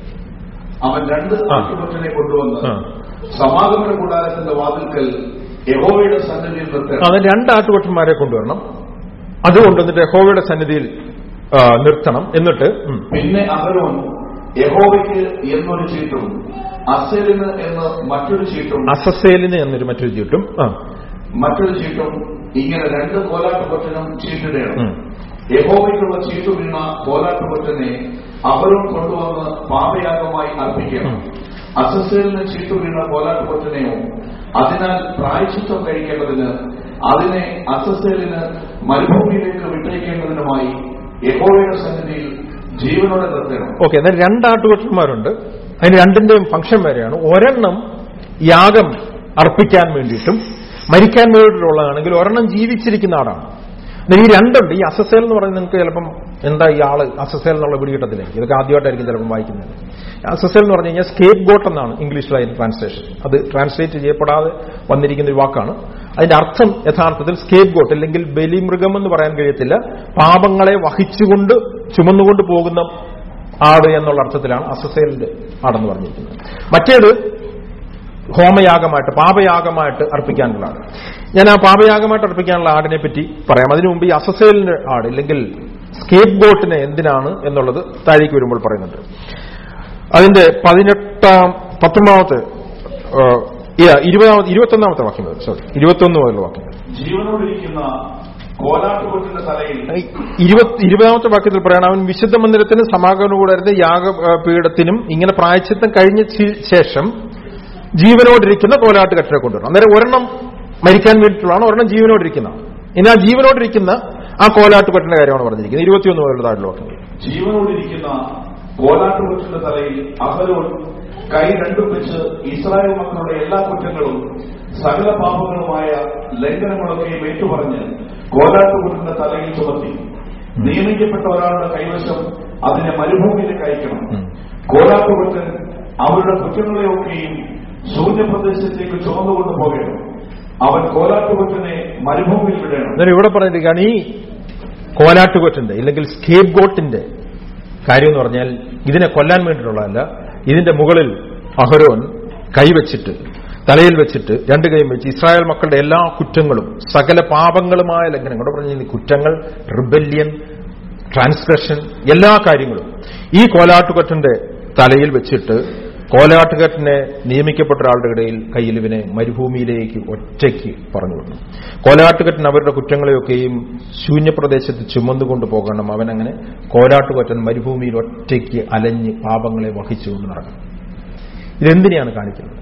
C: അവൻ രണ്ട്
B: ആ.
C: ആട്ടുകൊറ്റനെ കൊണ്ടുവന്ന്
B: ആ.
C: സമാഗമന കൂടാരത്തിന്റെ വാതിൽക്കൽ യഹോവയുടെ സന്നിധിയിൽ നിർത്തണം
B: അത് രണ്ട് ആട്ടുകൊറ്റന്മാരെ കൊണ്ടുവരണം അത് കൊണ്ടുവന്നിട്ട് യഹോവയുടെ സന്നിധിയിൽ ആ, നിർത്തണം എന്നിട്ട് ഉം,
C: പിന്നെ അഹരോൻ യഹോവയ്ക്ക് എന്നൊരു ചീട്ടും അസലിന് എന്ന് മറ്റൊരു ചീട്ടും
B: അസസേലിന് എന്നൊരു മറ്റൊരു ചീട്ടും ആ,
C: മറ്റൊരു ചീട്ടും ഇങ്ങനെ രണ്ട് കോലാട്ടുകൊറ്റനും ചീട്ടിടണം
B: ഉം.
C: യഹോവയ്ക്കുള്ള ചീട്ടു വീണ കോലാട്ടുകൊറ്റനെ അഹരോൻ കൊണ്ടുവന്ന് പാപയാഗമായി അർപ്പിക്കണം അസസേലിന് ചീട്ടു വീണ കോലാട്ടുകൊറ്റനെയോ അതിനാൽ പ്രായശ്ചിത്തം കഴിക്കേണ്ടതിന് അതിനെ അസസേലിന് മരുഭൂമിയിലേക്ക് വിട്ടയക്കേണ്ടതിനുമായി യഹോവയുടെ സന്നിധിയിൽ ജീവനോടെ നിർത്തണം
B: ഓക്കെ എന്നാൽ രണ്ട് ആട്ടുകൊറ്റന്മാരുണ്ട് അതിന് രണ്ടിന്റെയും ഫംഗ്ഷൻ വരെയാണ് ഒരെണ്ണം യാഗം അർപ്പിക്കാൻ വേണ്ടിയിട്ടും മരിക്കാൻ വേണ്ടിയിട്ടുള്ളതാണെങ്കിൽ ഒരെണ്ണം ജീവിച്ചിരിക്കുന്ന ആളാണ് എന്നാൽ ഈ രണ്ടുണ്ട് ഈ അസസേൽ എന്ന് പറയുന്നത് നിങ്ങൾക്ക് ചിലപ്പം എന്താ ഈ ആള് അസസേൽ എന്നുള്ള പിടി കിട്ടത്തില്ലായിരിക്കും ഇതൊക്കെ ആദ്യമായിട്ടായിരിക്കും ചിലപ്പം വായിക്കുന്നത് അസസേൽ എന്ന് പറഞ്ഞു കഴിഞ്ഞാൽ സ്കേപ്പ് ഗോട്ട് എന്നാണ് ഇംഗ്ലീഷിലെ അതിന്റെ ട്രാൻസ്ലേഷൻ അത് ട്രാൻസ്ലേറ്റ് ചെയ്യപ്പെടാതെ വന്നിരിക്കുന്ന ഒരു വാക്കാണ് അതിന്റെ അർത്ഥം യഥാർത്ഥത്തിൽ സ്കേപ്പ് ഗോട്ട് അല്ലെങ്കിൽ ബലിമൃഗം എന്ന് പറയാൻ കഴിയത്തില്ല പാപങ്ങളെ വഹിച്ചുകൊണ്ട് ചുമന്നുകൊണ്ട് പോകുന്ന ആട് എന്നുള്ള അർത്ഥത്തിലാണ് അസസേലിന്റെ ആടെന്ന് പറഞ്ഞിരിക്കുന്നത് മറ്റേത് ഹോമയാഗമായിട്ട് പാപയാഗമായിട്ട് അർപ്പിക്കാനുള്ള ആട് ഞാൻ ആ പാപയാഗമായിട്ട് അർപ്പിക്കാനുള്ള ആടിനെ പറ്റി പറയാം അതിനു മുമ്പ് ഈ അസസേലിന്റെ ആട് ഇല്ലെങ്കിൽ സ്കേപ്പ് ബോട്ടിനെ എന്തിനാണ് എന്നുള്ളത് താഴേക്ക് വരുമ്പോൾ പറയുന്നുണ്ട് അതിന്റെ പതിനെട്ടാം പത്തൊമ്പതാമത്തെ ആ, ഇല്ല, ഇരുപതാമത്തെ ഇരുപത്തൊന്നാമത്തെ വാക്യം മുതൽ സോറി ഇരുപത്തൊന്ന് മുതലുള്ള വാക്യം
C: ജീവനോടിരിക്കുന്ന കോലാട്ടുകൊറ്റന്റെ തലയിൽ
B: ഇരുപത്തി ഇരുപതാമത്തെ വാക്യത്തിൽ പറയണം അവൻ വിശുദ്ധ മന്ദിരത്തിന് സമാഗമനം കൂടായിരുന്നു യാഗപീഠത്തിനും ഇങ്ങനെ പ്രായച്ചിത്തം കഴിഞ്ഞ ശി- ശേഷം ജീവനോടിരിക്കുന്ന കോലാട്ടുകെട്ടിനെ കൊണ്ടുവരണം അന്നേരം ഒരെണ്ണം മരിക്കാൻ വേണ്ടിയിട്ടുള്ളതാണ് ഒരെണ്ണം ജീവനോടിരിക്കുന്ന ഇനി ആ ജീവനോടിരിക്കുന്ന ആ കോലാട്ടുകെട്ടിന്റെ കാര്യമാണ് പറഞ്ഞിരിക്കുന്നത് ഇരുപത്തിയൊന്ന് മുതലുള്ള താഴെ വാക്യങ്ങൾ
C: ജീവനോടിരിക്കുന്ന കോലാട്ടുകൊറ്റന്റെ തലയിൽ അഹരോൻ കൈ രണ്ടും വെച്ച് ഇസ്രായേൽ മക്കളുടെ എല്ലാ കുറ്റങ്ങളും സകല പാപങ്ങളുമായ ലംഘനങ്ങളൊക്കെയും ഏറ്റുപറഞ്ഞ് കോലാട്ടുകൊറ്റന്റെ തലയിൽ ചുമത്തി നിയമിക്കപ്പെട്ട ഒരാളുടെ കൈവശം അതിനെ മരുഭൂമിയിലേക്ക് അയക്കണം
B: ഉം.
C: കോലാട്ടുകൊറ്റൻ അവരുടെ കുറ്റങ്ങളെയൊക്കെയും ശൂന്യപ്രദേശത്തേക്ക് ചുമന്നുകൊണ്ട് പോകണം അവൻ കോലാട്ടുകൊറ്റനെ മരുഭൂമിയിൽ വിടണം
B: അന്നേരം ഇവിടെ പറഞ്ഞിരിക്കുകയാണ് ഈ കോലാട്ടുകൊറ്റന്റെ ഇല്ലെങ്കിൽ സ്കേപ്പ് ഗോട്ടിന്റെ കാര്യം എന്ന് പറഞ്ഞാൽ ഇതിനെ കൊല്ലാൻ വേണ്ടിയിട്ടുള്ളതല്ല ഇതിന്റെ മുകളിൽ അഹരോൻ കൈവച്ചിട്ട് തലയിൽ വെച്ചിട്ട് രണ്ട് കൈയും വെച്ച് ഇസ്രായേൽ മക്കളുടെ എല്ലാ കുറ്റങ്ങളും സകല പാപങ്ങളുമായ ലംഘനം ഇവിടെ പറഞ്ഞ കുറ്റങ്ങൾ റിബല്യൻ ട്രാൻസ്ഗ്രഷൻ എല്ലാ കാര്യങ്ങളും ഈ കോലാട്ടുകൊറ്റന്റെ തലയിൽ വെച്ചിട്ട് കോലാട്ടുകെട്ടിനെ നിയമിക്കപ്പെട്ട ഒരാളുടെ ഇടയിൽ കയ്യിൽ ഇവനെ മരുഭൂമിയിലേക്ക് ഒറ്റയ്ക്ക് പറഞ്ഞു വിടണം കോലാട്ടുകെട്ടിന് അവരുടെ കുറ്റങ്ങളെയൊക്കെയും ശൂന്യപ്രദേശത്ത് ചുമന്നുകൊണ്ട് പോകണം അവനങ്ങനെ കോലാട്ടുകൊറ്റൻ മരുഭൂമിയിൽ ഒറ്റയ്ക്ക് അലഞ്ഞ് പാപങ്ങളെ വഹിച്ചുകൊണ്ട് നടക്കണം ഇതെന്തിനെയാണ് കാണിക്കുന്നത്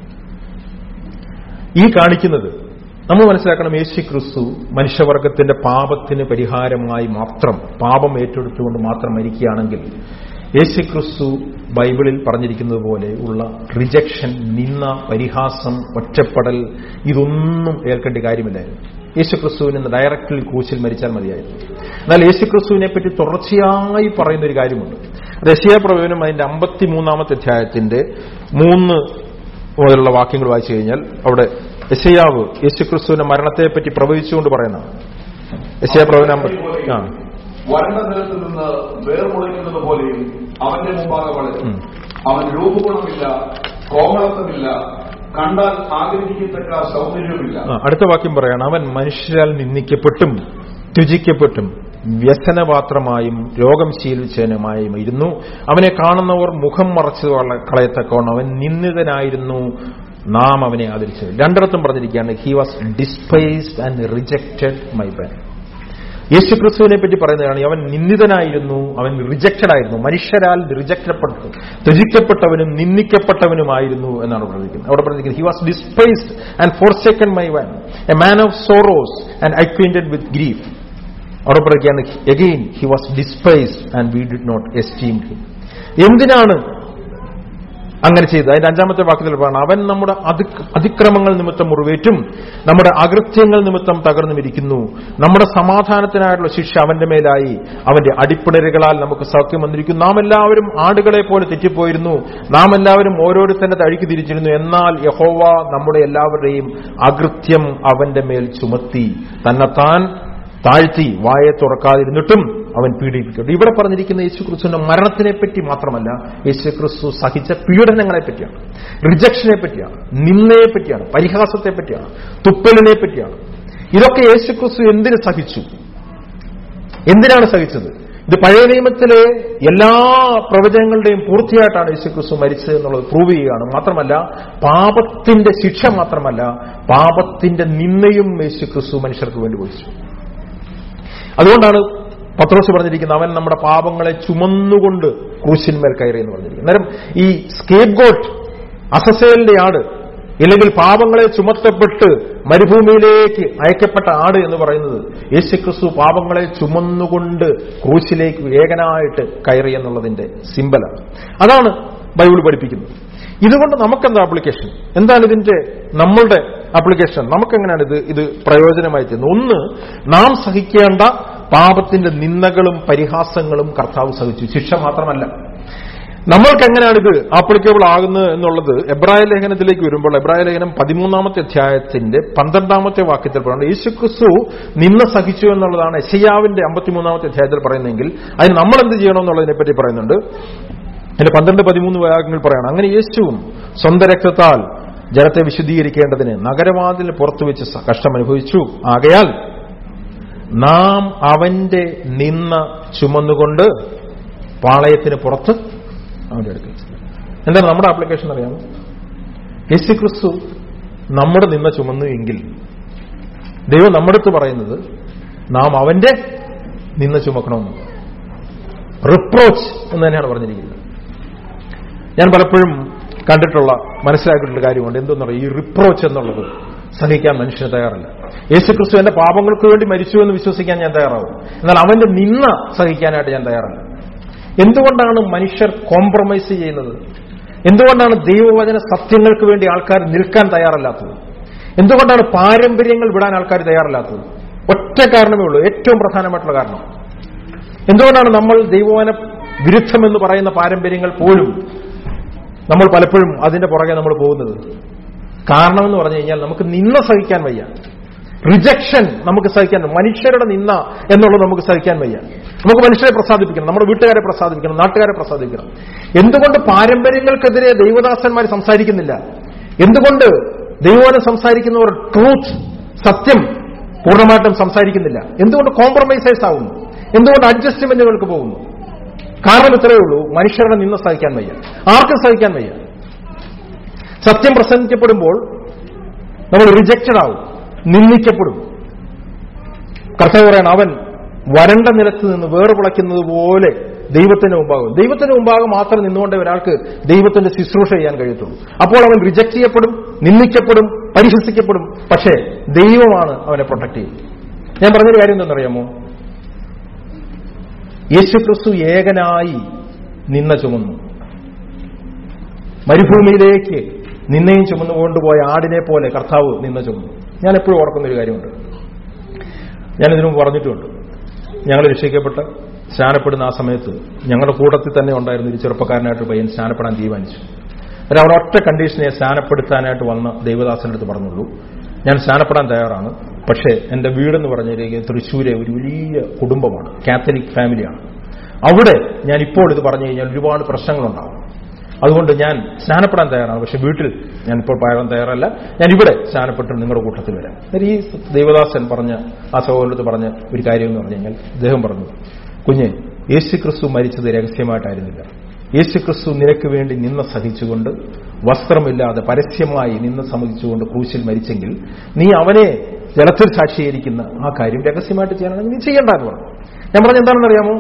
B: ഈ കാണിക്കുന്നത് നമ്മൾ മനസ്സിലാക്കണം യേശു ക്രിസ്തു മനുഷ്യവർഗത്തിന്റെ പാപത്തിന് പരിഹാരമായി മാത്രം പാപം ഏറ്റെടുത്തുകൊണ്ട് മാത്രം മരിക്കുകയാണെങ്കിൽ യേശു ക്രിസ്തു ബൈബിളിൽ പറഞ്ഞിരിക്കുന്നത് പോലെ ഉള്ള റിജക്ഷൻ നിന്ന പരിഹാസം ഒറ്റപ്പെടൽ ഇതൊന്നും ഏൽക്കേണ്ട കാര്യമില്ലായിരുന്നു യേശു ക്രിസ്തുവിന് ഡയറക്റ്റ്ലി ക്രൂശിൽ മരിച്ചാൽ മതിയായിരുന്നു എന്നാൽ യേശു ക്രിസ്തുവിനെ പറ്റി തുടർച്ചയായി പറയുന്ന ഒരു കാര്യമുണ്ട് രശിയാപ്രവചനം അതിന്റെ അമ്പത്തിമൂന്നാമത്തെ അധ്യായത്തിന്റെ മൂന്ന് മുതലുള്ള വാക്യങ്ങൾ വായിച്ചു കഴിഞ്ഞാൽ അവിടെ യശയാവ് യേശുക്രിസ്തുവിന്റെ മരണത്തെപ്പറ്റി പ്രവചിച്ചുകൊണ്ട് പറയുന്നതാണ് യശയ പ്രവചനം അമ്പത് ആ
C: വരണ്ട നിലത്ത് നിന്ന് വേർമുളയ്ക്കുന്നത് പോലെയും അവന്റെ മുമ്പാകെ വളരും
B: ഉം.
C: അവൻ രൂപഗുണമില്ല കോമളത്വമില്ല കണ്ടാൽ ആഗ്രഹിക്കത്തക്ക സൗന്ദര്യവുമില്ല
B: ആ, അടുത്ത വാക്യം പറയാണ് അവൻ മനുഷ്യരാൽ നിന്ദിക്കപ്പെട്ടും ത്യജിക്കപ്പെട്ടും വ്യസനപാത്രമായും രോഗം ശീലിച്ചവനുമായും ഇരുന്നു അവനെ കാണുന്നവർ മുഖം മറച്ചു കള- കളയത്തക്കവണ്ണം അവൻ നിന്ദിതനായിരുന്നു നാം അവനെ ആദരിച്ചത് രണ്ടിടത്തും പറഞ്ഞിരിക്കുകയാണ് he was despised and rejected by men Yesu ക്രിസ്തുവിനെ പറ്റി പറയുന്നതാണ് അവൻ നിന്ദിതനായിരുന്നു അവൻ റിജക്റ്റഡ് ആയിരുന്നു മനുഷ്യരാൽ റിജക്റ്റപ്പെട്ടു ത്യജിക്കപ്പെട്ടവനും നിന്ദിക്കപ്പെട്ടവനുമായിരുന്നു എന്നാണ് പറഞ്ഞിരിക്കുന്നത് അവിടെ പറഞ്ഞിരിക്കുന്നത് he was despised and forsaken by men a man of sorrows and acquainted with grief അവിടെ പറയുകയാണ് again he was despised and we did not esteem him എന്തിനാണ് അങ്ങനെ ചെയ്ത് അതിന്റെ അഞ്ചാമത്തെ വാക്യത്തിൽ പറയണം അവൻ നമ്മുടെ അതിക്- അതിക്രമങ്ങൾ നിമിത്തം മുറിവേറ്റും നമ്മുടെ അകൃത്യങ്ങൾ നിമിത്തം തകർന്നുമിരിക്കുന്നു നമ്മുടെ സമാധാനത്തിനായിട്ടുള്ള ശിക്ഷ അവന്റെ മേലായി അവന്റെ അടിപ്പിണരുകളാൽ നമുക്ക് സൗഖ്യം വന്നിരിക്കുന്നു നാം എല്ലാവരും ആടുകളെ പോലെ തെറ്റിപ്പോയിരുന്നു നാം എല്ലാവരും ഓരോരുത്തരുടെ തഴിക്ക് തിരിച്ചിരുന്നു എന്നാൽ യഹോവ നമ്മുടെ എല്ലാവരുടെയും അകൃത്യം അവന്റെ മേൽ ചുമത്തി തന്നെത്താൻ താഴ്ത്തി വായെ തുറക്കാതിരുന്നിട്ടും അവൻ പീഡിപ്പിക്കട്ടെ ഇവിടെ പറഞ്ഞിരിക്കുന്ന യേശു ക്രിസ്തുവിന്റെ മരണത്തിനെ പറ്റി മാത്രമല്ല യേശു ക്രിസ്തു സഹിച്ച പീഡനങ്ങളെ പറ്റിയാണ് റിജക്ഷനെ പറ്റിയാണ് നിന്നയെ പറ്റിയാണ് പരിഹാസത്തെ പറ്റിയാണ് തുപ്പലിനെ പറ്റിയാണ് ഇതൊക്കെ യേശു ക്രിസ്തു എന്തിന് സഹിച്ചു എന്തിനാണ് സഹിച്ചത് ഇത് പഴയ നിയമത്തിലെ എല്ലാ പ്രവചനങ്ങളുടെയും പൂർത്തിയായിട്ടാണ് യേശു ക്രിസ്തു മരിച്ചത് എന്നുള്ളത് പ്രൂവ് ചെയ്യുകയാണ് മാത്രമല്ല പാപത്തിന്റെ ശിക്ഷ മാത്രമല്ല പാപത്തിന്റെ നിന്നയും യേശു ക്രിസ്തു മനുഷ്യർക്ക് വേണ്ടി വഹിച്ചു അതുകൊണ്ടാണ് പത്രോസ് പറഞ്ഞിരിക്കുന്നത് അവൻ നമ്മുടെ പാപങ്ങളെ ചുമന്നുകൊണ്ട് ക്രൂശിന്മേൽ കയറി എന്ന് പറഞ്ഞിരിക്കുന്നത് അന്നേരം ഈ സ്കേപ്പ് ഗോട്ട് അസസേലിന്റെ ആട് ഇല്ലെങ്കിൽ പാപങ്ങളെ ചുമത്തപ്പെട്ട് മരുഭൂമിയിലേക്ക് അയക്കപ്പെട്ട ആട് എന്ന് പറയുന്നത് യേശുക്രിസ്തു പാപങ്ങളെ ചുമന്നുകൊണ്ട് ക്രൂശിലേക്ക് ഏകനായിട്ട് കയറി എന്നുള്ളതിന്റെ സിമ്പലാണ് അതാണ് ബൈബിൾ പഠിപ്പിക്കുന്നത് ഇതുകൊണ്ട് നമുക്കെന്താ ആപ്ലിക്കേഷൻ എന്താണ് ഇതിന്റെ നമ്മളുടെ ആപ്ലിക്കേഷൻ നമുക്കെങ്ങനെയാണ് ഇത് ഇത് പ്രയോജനമായി ചെയ്യുന്നത് ഒന്ന് നാം സഹിക്കേണ്ട പാപത്തിന്റെ നിന്ദകളും പരിഹാസങ്ങളും കർത്താവ് സഹിച്ചു ശിക്ഷ മാത്രമല്ല നമ്മൾക്ക് എങ്ങനെയാണ് ഇത് ആപ്ലിക്കബിൾ ആകുന്നത് എന്നുള്ളത് എബ്രായ ലേഖനത്തിലേക്ക് വരുമ്പോൾ എബ്രായ ലേഖനം പതിമൂന്നാമത്തെ അധ്യായത്തിന്റെ പന്ത്രണ്ടാമത്തെ വാക്യത്തിൽ പറയുന്നത് യേശുക്രിസ്തു നിന്ന സഹിച്ചു എന്നുള്ളതാണ് എശയ്യാവിന്റെ അമ്പത്തിമൂന്നാമത്തെ അധ്യായത്തിൽ പറയുന്നതെങ്കിൽ അതിന് നമ്മൾ എന്ത് ചെയ്യണം എന്നുള്ളതിനെ പറ്റി പറയുന്നുണ്ട് അതിന്റെ പന്ത്രണ്ട് പതിമൂന്ന് വാക്യങ്ങൾ പറയണം അങ്ങനെ യേശുവും സ്വന്തം രക്തത്താൽ ജനത്തെ വിശുദ്ധീകരിക്കേണ്ടതിന് നഗരവാതിലിന് പുറത്തു വെച്ച് സ- കഷ്ടം അനുഭവിച്ചു ആകയാൽ നാം അവന്റെ നിന്ന ചുമന്നുകൊണ്ട് പാളയത്തിന് പുറത്ത് അവന്റെ അടുക്കൽ ചെല്ലും. എന്താണ് നമ്മുടെ ആപ്ലിക്കേഷൻ അറിയാമോ യേശു ക്രിസ്തു നമ്മുടെ നിന്ന ചുമന്നു എങ്കിൽ ദൈവം നമ്മുടെ അടുത്ത് പറയുന്നത് നാം അവന്റെ നിന്ന ചുമക്കണമെന്ന് റിപ്രോച്ച് എന്ന് തന്നെയാണ് പറഞ്ഞിരിക്കുന്നത് ഞാൻ പലപ്പോഴും കണ്ടിട്ടുള്ള മനസ്സിലാക്കിയിട്ടുള്ള കാര്യമുണ്ട് എന്തെന്ന് പറയും ഈ റിപ്രോച്ച് എന്നുള്ളത് സഹിക്കാൻ മനുഷ്യന് തയ്യാറല്ല യേശുക്രിസ്തു എന്റെ പാപങ്ങൾക്ക് വേണ്ടി മരിച്ചു എന്ന് വിശ്വസിക്കാൻ ഞാൻ തയ്യാറാവും എന്നാൽ അവന്റെ നിന്ന സഹിക്കാനായിട്ട് ഞാൻ തയ്യാറല്ല എന്തുകൊണ്ടാണ് മനുഷ്യർ കോംപ്രമൈസ് ചെയ്യുന്നത് എന്തുകൊണ്ടാണ് ദൈവവചന സത്യങ്ങൾക്ക് വേണ്ടി ആൾക്കാർ നിൽക്കാൻ തയ്യാറല്ലാത്തത് എന്തുകൊണ്ടാണ് പാരമ്പര്യങ്ങൾ വിടാൻ ആൾക്കാർ തയ്യാറല്ലാത്തത് ഒറ്റ കാരണമേ ഉള്ളൂ ഏറ്റവും പ്രധാനമായിട്ടുള്ള കാരണം എന്തുകൊണ്ടാണ് നമ്മൾ ദൈവവചന വിരുദ്ധമെന്ന് പറയുന്ന പാരമ്പര്യങ്ങൾ പോലും നമ്മൾ പലപ്പോഴും അതിന്റെ പുറകെ നമ്മൾ പോകുന്നത് കാരണം എന്ന് പറഞ്ഞു കഴിഞ്ഞാൽ നമുക്ക് നിന്ന സഹിക്കാൻ വയ്യ റിജക്ഷൻ നമുക്ക് സഹിക്കാൻ മനുഷ്യരുടെ നിന്ന എന്നുള്ളത് നമുക്ക് സഹിക്കാൻ വയ്യ നമുക്ക് മനുഷ്യരെ പ്രസാദിപ്പിക്കണം നമ്മുടെ വീട്ടുകാരെ പ്രസാദിപ്പിക്കണം നാട്ടുകാരെ പ്രസാദിപ്പിക്കണം എന്തുകൊണ്ട് പാരമ്പര്യങ്ങൾക്കെതിരെ ദൈവദാസന്മാർ സംസാരിക്കുന്നില്ല എന്തുകൊണ്ട് ദൈവവനം സംസാരിക്കുന്നവർ ട്രൂത്ത് സത്യം പൂർണ്ണമായിട്ടും സംസാരിക്കുന്നില്ല എന്തുകൊണ്ട് കോംപ്രമൈസേഴ്സ് ആവുന്നു എന്തുകൊണ്ട് അഡ്ജസ്റ്റ്മെന്റുകൾക്ക് പോകുന്നു കാരണം ഇത്രയേ ഉള്ളൂ മനുഷ്യരുടെ നിന്ന് സഹിക്കാൻ വയ്യ ആർക്കും സഹിക്കാൻ വയ്യ സത്യം പ്രസംഗിക്കപ്പെടുമ്പോൾ നമ്മൾ റിജക്റ്റഡ് ആവും നിന്ദിക്കപ്പെടും കർത്താവ് പറയണം അവൻ വരണ്ട നിലത്ത് നിന്ന് വേർപിളയ്ക്കുന്നത് പോലെ ദൈവത്തിന് മുമ്പാകും ദൈവത്തിന് മുമ്പാകെ മാത്രം നിന്നുകൊണ്ടേ ഒരാൾക്ക് ദൈവത്തിന്റെ ശുശ്രൂഷ ചെയ്യാൻ കഴിയത്തുള്ളൂ അപ്പോൾ അവൻ റിജക്ട് ചെയ്യപ്പെടും നിന്ദിക്കപ്പെടും പരിഹസിക്കപ്പെടും പക്ഷേ ദൈവമാണ് അവനെ പ്രൊട്ടക്ട് ചെയ്യുന്നത് ഞാൻ പറഞ്ഞൊരു കാര്യം എന്തെന്നറിയാമോ യേശുക്രിസ്തു ഏകനായി നിന്ന ചുമന്നു മരുഭൂമിയിലേക്ക് നിന്നെയും ചുമന്നു കൊണ്ടുപോയ ആടിനെ പോലെ കർത്താവ് നിന്ന ചുമന്നു ഞാൻ എപ്പോഴും ഓർക്കുന്ന ഒരു കാര്യമുണ്ട് ഞാൻ ഇതിനു മുമ്പ് പറഞ്ഞിട്ടുമുണ്ട് ഞങ്ങൾ രക്ഷിക്കപ്പെട്ട് സ്നാനപ്പെടുന്ന ആ സമയത്ത് ഞങ്ങളുടെ കൂട്ടത്തിൽ തന്നെ ഉണ്ടായിരുന്ന ഒരു ചെറുപ്പക്കാരനായിട്ട് പയ്യൻ സ്നാനപ്പെടാൻ തീരുമാനിച്ചു അവർ അവിടെ ഒറ്റ കണ്ടീഷനെ സ്നാനപ്പെടുത്താനായിട്ട് വന്ന് ദൈവദാസന്റെ അടുത്ത് പറഞ്ഞുള്ളൂ ഞാൻ സ്നാനപ്പെടാൻ തയ്യാറാണ് പക്ഷേ എന്റെ വീടെന്ന് പറഞ്ഞിരിക്കുന്നത് തൃശ്ശൂരെ ഒരു വലിയ കുടുംബമാണ് കാത്തലിക് ഫാമിലിയാണ് അവിടെ ഞാൻ ഇപ്പോൾ ഇത് പറഞ്ഞു കഴിഞ്ഞാൽ ഒരുപാട് പ്രശ്നങ്ങളുണ്ടാവും അതുകൊണ്ട് ഞാൻ സ്നാനപ്പെടാൻ തയ്യാറാണ് പക്ഷെ വീട്ടിൽ ഞാൻ ഇപ്പോൾ പാകാൻ തയ്യാറല്ല ഞാൻ ഇവിടെ സ്നാനപ്പെട്ട് നിങ്ങളുടെ കൂട്ടത്തിൽ വരാം എന്നിട്ട് ഈ ദേവദാസൻ പറഞ്ഞ ആ സഹോദരത്ത് പറഞ്ഞ ഒരു കാര്യം എന്ന് പറഞ്ഞു കഴിഞ്ഞാൽ അദ്ദേഹം പറഞ്ഞു കുഞ്ഞെ യേശു ക്രിസ്തു മരിച്ചത് രഹസ്യമായിട്ടായിരുന്നില്ല യേശു ക്രിസ്തു നിനക്ക് വേണ്ടി നിന്ന സഹിച്ചുകൊണ്ട് വസ്ത്രമില്ലാതെ പരസ്യമായി നിന്ന സമ്മതിച്ചുകൊണ്ട് ക്രൂശിൽ മരിച്ചെങ്കിൽ നീ അവനെ ജലത്തിൽ സാക്ഷീകരിക്കുന്ന ആ കാര്യം രഹസ്യമായിട്ട് ചെയ്യാനാണെങ്കിൽ നീ ചെയ്യണ്ട എന്ന് പറഞ്ഞു ഞാൻ പറഞ്ഞ എന്താണെന്ന് അറിയാമോ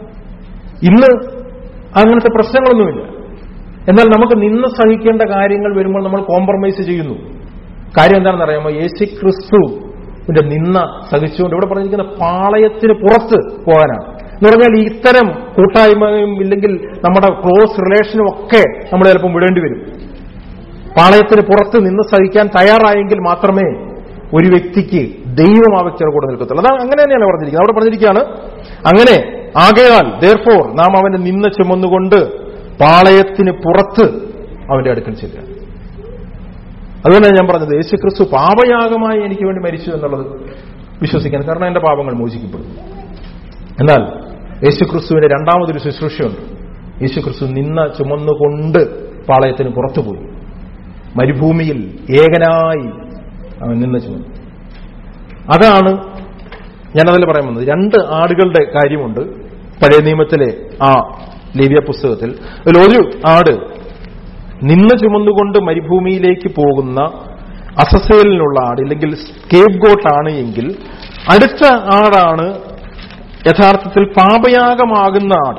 B: ഇന്ന് അങ്ങനത്തെ പ്രശ്നങ്ങളൊന്നുമില്ല എന്നാൽ നമുക്ക് നിന്ന് സഹിക്കേണ്ട കാര്യങ്ങൾ വരുമ്പോൾ നമ്മൾ കോംപ്രമൈസ് ചെയ്യുന്നു കാര്യം എന്താണെന്ന് അറിയാമോ യേശു ക്രിസ്തുവിന്റെ നിന്ന സഹിച്ചുകൊണ്ട് ഇവിടെ പറഞ്ഞിരിക്കുന്ന പാളയത്തിന് പുറത്ത് പോകാനാണ് എന്ന് പറഞ്ഞാൽ ഇത്തരം കൂട്ടായ്മയും ഇല്ലെങ്കിൽ നമ്മുടെ ക്ലോസ് റിലേഷനും ഒക്കെ നമ്മൾ ചിലപ്പോൾ വിടേണ്ടി വരും പാളയത്തിന് പുറത്ത് നിന്ന് സഹിക്കാൻ തയ്യാറായെങ്കിൽ മാത്രമേ ഒരു വ്യക്തിക്ക് ദൈവം ആ വ്യക്തിയുടെ കൂടെ നിൽക്കത്തുള്ളൂ അതാണ് അങ്ങനെ തന്നെയാണ് പറഞ്ഞിരിക്കുന്നത് അവിടെ പറഞ്ഞിരിക്കുകയാണ് അങ്ങനെ ആകയാൽ ദർഫോർ നാം അവന്റെ നിന്ന് ചുമന്നുകൊണ്ട് പാളയത്തിന് പുറത്ത് അവന്റെ അടുക്കൽ ചെല്ലുക അതുകൊണ്ടാണ് ഞാൻ പറഞ്ഞത് യേശുക്രിസ്തു പാപയാഗമായി എനിക്ക് വേണ്ടി മരിച്ചു എന്നുള്ളത് വിശ്വസിക്കാൻ കാരണം എന്റെ പാപങ്ങൾ മോചിക്കപ്പെടും എന്നാൽ യേശുക്രിസ്തുവിന്റെ രണ്ടാമതൊരു ശുശ്രൂഷയുണ്ട് യേശുക്രിസ്തു നിന്ന ചുമന്നുകൊണ്ട് പാളയത്തിന് പുറത്തുപോയി മരുഭൂമിയിൽ ഏകനായി അവൻ നിന്ന ചുമന്നു അതാണ് ഞാനതിൽ പറയാൻ വന്നത് രണ്ട് ആടുകളുടെ കാര്യമുണ്ട് പഴയ നിയമത്തിലെ ആ ലേവ്യ പുസ്തകത്തിൽ അതിൽ ഒരു ആട് നിന്ന് ചുമന്നുകൊണ്ട് മരുഭൂമിയിലേക്ക് പോകുന്ന അസസേലിനുള്ള ആട് ഇല്ലെങ്കിൽ സ്കേപ്പ് ഗോട്ടാണ് എങ്കിൽ അടുത്ത ആടാണ് യഥാർത്ഥത്തിൽ പാപയാഗമാകുന്ന ആട്